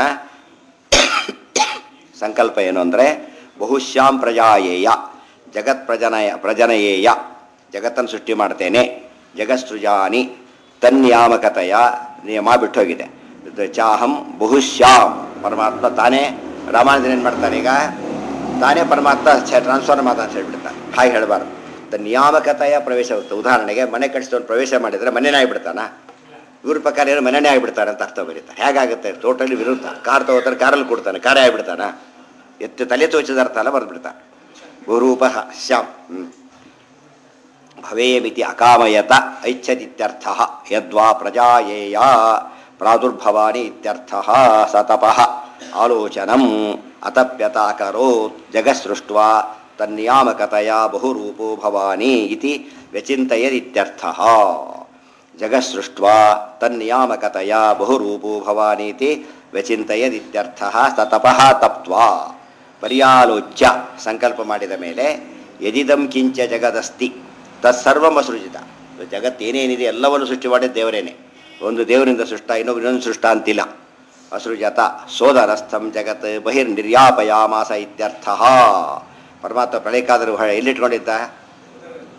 S1: ಸಂಕಲ್ಪ ಏನು ಅಂದರೆ ಬಹುಶ್ಯಾಂ ಪ್ರಜಾಯೇಯ ಜಗತ್ ಪ್ರಜನಯ ಪ್ರಜನಯೇಯ ಜಗತ್ತನ್ನು ಸೃಷ್ಟಿ ಮಾಡ್ತೇನೆ ಜಗತ್ಸೃಜಾನಿ ತನ್ಯಾಮಕತೆಯ ನಿಯಮ ಬಿಟ್ಟೋಗಿದೆ ಇದು ಚಾಹಂ ಬಹುಶ್ಯಾಂ ಪರಮಾತ್ಮ ತಾನೇ ರಾಮಾನುಜನ್ ಏನು ಮಾಡ್ತಾನೆ ಈಗ ತಾನೇ ಪರಮಾತ್ಮ ಟ್ರಾನ್ಸ್ಫರ್ ಮಾತ ಅಂತ ಹೇಳ್ಬಿಡ್ತಾನೆ ಹಾಗೆ ಹೇಳಬಾರ್ದು ತ ನಿಯಾಮಕತೆಯ ಪ್ರವೇಶ ಹೋಗುತ್ತೆ ಉದಾಹರಣೆಗೆ ಮನೆ ಕಟ್ಟಿಸ್ಕೊಂಡು ಪ್ರವೇಶ ಮಾಡಿದರೆ ಮನೆನೇ ಆಗಿಬಿಡ್ತಾನ ಇವ್ರ ಪ್ರಕಾರ ಏನು ಮನೆನೇ ಆಗಿಬಿಡ್ತಾರೆ ಅಂತ ಅರ್ಥ ಬರೀತಾರೆ ಹೇಗಾಗುತ್ತೆ ಟೋಟಲಿ ವಿರುದ್ಧ ಕಾರ್ ತಗೋತಾರೆ ಕಾರಲ್ಲಿ ಕೊಡ್ತಾನೆ ಕಾರೇ ಆಗಿಬಿಡ್ತಾನ ಎತ್ತು ತಲೆ ತೋಚಿದ ಅರ್ಥ ಎಲ್ಲ ಬರೆದ್ಬಿಡ್ತಾನೆ ಗುರೂಪ ಶ್ಯಾಮ್ ಹ್ಮ್. ಭವೇಮಿತಿ ಅಕಾಮಯತ ಐಚ್ಛದಿತ್ಯರ್ಥ ಯದ್ವಾ ಪ್ರಜಾಯೇಯ ಪ್ರಾದುರ್ಭವಾನಿ ಇತ್ಯರ್ಥ ಸತಪಃ ಆಲೋಚನಂ ಅತಪ್ಯತ ಅಕರೋತ್ ಜಗತ್ಸೃಷ್ಟ್ವಾ ತನ್ನಿಯಾಮಕತೆಯ ಬಹುರೂಪೋ ಭವಾನಿ ಇತಿ ವ್ಯಚಿಂತಯದಿತ್ಯರ್ಥಃ ಜಗತ್ಸೃಷ್ಟ್ವಾ ತನ್ನಿಯಾಮಕತೆಯ ಬಹುರೂಪೋ ಭವಾನಿ ಇತಿ ವ್ಯಚಿಂತಯದಿತ್ಯರ್ಥಃ ಸತಪಃ ತಪ್ತ್ವಾ ಪರ್ಯಾಲೋಚ್ಯ ಸಂಕಲ್ಪ ಮಾಡಿದ ಮೇಲೆ ಯದಿದಂ ಕಿಂಚ ಜಗದಸ್ತಿ ತತ್ಸರ್ವಮಸೃಜಿತ ಜಗತ್ತೇನೇನಿದೆ ಎಲ್ಲವನ್ನು ಸೃಷ್ಟಿ ಮಾಡಿದ ದೇವರೇನೆ ಒಂದು ದೇವರಿಂದ ಸೃಷ್ಟ ಇನ್ನೊಬ್ಬ ಇನ್ನೊಂದು ಸೃಷ್ಟ ಅಂತಿಲ್ಲ ಅಸೃಜತ ಸೋದರಸ್ಥಂ ಜಗತ್ ಬಹಿರ್ನಿರ್ಯಾಪಯಾಮಾಸ ಇತ್ಯರ್ಥ ಪರಮಾತ್ಮ ಪ್ರಳಯಕಾದರೂ ಎಲ್ಲಿಟ್ಕೊಂಡಿದ್ದ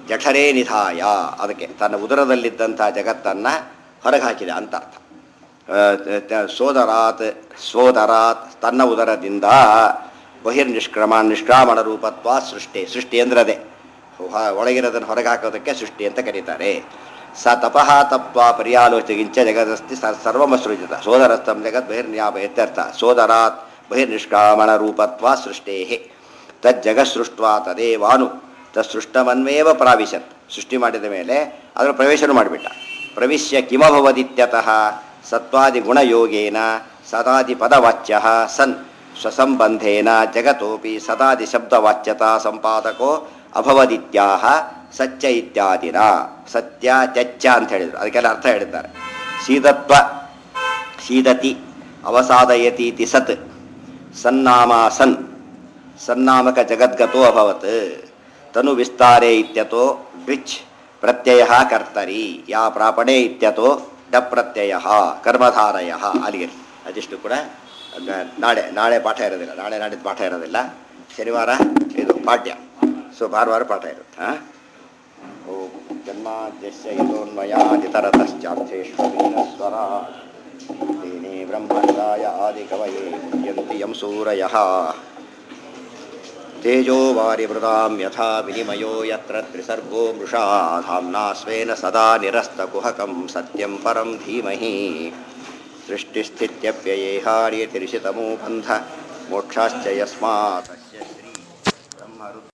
S1: ಜಠರೇ ನಿಧಾಯ ಅದಕ್ಕೆ ತನ್ನ ಉದರದಲ್ಲಿದ್ದಂಥ ಜಗತ್ತನ್ನು ಹೊರಗೆ ಹಾಕಿದೆ ಅಂತ ಅರ್ಥ ಆ, ತ- ಸೋದರಾತ್ ಸೋದರಾತ್ ತನ್ನ ಉದರದಿಂದ ಬಹಿರ್ನಿಷ್ಕ್ರಮ ನಿಷ್ಕ್ರಾಮಣ ರೂಪತ್ವ ಸೃಷ್ಟಿ ಸೃಷ್ಟಿ ಅಂದ್ರೆ ಅದೇ ಹ- ಒಳಗಿರೋದನ್ನು ಹೊರಗೆ ಹಾಕೋದಕ್ಕೆ ಸೃಷ್ಟಿ ಅಂತ ಕರೀತಾರೆ ಸ ತಪಃ ತಪ್ಪ ಪರ್ಯಾಲೋಚಗಿಂಚ ಜಗದಸ್ತಿ ಸ- ಸರ್ವಮಸೃಜಿತ ಸೋದರಸ್ಥಂ ಜಗತ್ ಬಹಿರ್ನ್ಯಾಪ ಇತ್ಯರ್ಥ ಸೋದರಾತ್ ಬಹಿರ್ನಿಷ್ಕಾಮಣ ರೂಪತ್ವ ಸೃಷ್ಟೇ ತಜ್ಜಗತ್ಸೃಷ್ಟ್ವಾ ತದೇವಾನು ತತ್ಸೃಷ್ಟಮನ್ವೇವ ಪ್ರಾವಿಶತ್ ಸೃಷ್ಟಿ ಮಾಡಿದ ಮೇಲೆ ಅದರ ಪ್ರವೇಶನೂ ಮಾಡಿಬಿಟ್ಟ ಪ್ರವಿಶ್ಯ ಕಿಮಭವದಿತ್ಯತಃ ಸತ್ವಾದಿ ಗುಣಯೋಗೇನ ಸದಾದಿ ಪದವಾಚ್ಯ ಸನ್ ಸ್ವಸಂಬಂಧೇನ ಜಗತೋಪಿ ಸದಾದಿ ಶಬ್ದವಾಚ್ಯತಾ ಸಂಪಾದಕೋ ಅಭವದಿತ್ಯಾಹ ಸತ್ಯ ಇತ್ಯಾದಿನ ಸತ್ಯ ತ್ಯಚ್ಚ ಅಂತ ಹೇಳಿದರು ಅದಕ್ಕೆಲ್ಲ ಅರ್ಥ ಹೇಳಿದ್ದಾರೆ ಸೀದತ್ವ ಸೀದತಿ ಅವಸಾದಯತೀತಿ ಸತ್ ಸನ್ನಾಮ ಸನ್ ಸನ್ನಾಮಕ ಜಗದ್ಗತೋ ಅಭವತ್ ತನು ವಿಸ್ತಾರೆ ಇತ್ಯತೋ ಡ್ವಿಚ್ ಪ್ರತ್ಯಯ ಕರ್ತರಿ ಯಾ ಪ್ರಾಪಣೆ ಇತ್ಯತೋ ಡ ಪ್ರತ್ಯಯ ಕರ್ಮಧಾರಯ ಅಲ್ಲಿಗೆ ಅದಿಷ್ಟು ಕೂಡ ನ- ನಾಳೆ ನಾಳೆ ಪಾಠ ಇರೋದಿಲ್ಲ ನಾಳೆ ನಾಡಿದ್ದು ಪಾಠ ಇರೋದಿಲ್ಲ ಶನಿವಾರ ಇದು ಪಾಠ್ಯ ಸೊ ಭಾನುವಾರ ಪಾಠ ಇರುತ್ತೆ ಹಾಂ ಓಂ ಜನ್ಮಾದ್ಯಸ್ಯ ಯತೋನ್ಮಯಾದಿತರತಶ್ಚಾರ್ಥೇಶ್ವರ तेने ब्रह्मण्डाय आदिकवये मुह्यन्ति यं सूरयः तेजो वारिवृदां यथा विनिमयो यत्र त्रिसर्गो मृषा धाम्ना स्वेन सदा निरस्तकुहकं सत्यं परं धीमहि सृष्टिस्थित्यप्ययेहार्यतिरिषितमो बन्ध मोक्षाश्च यस्मात्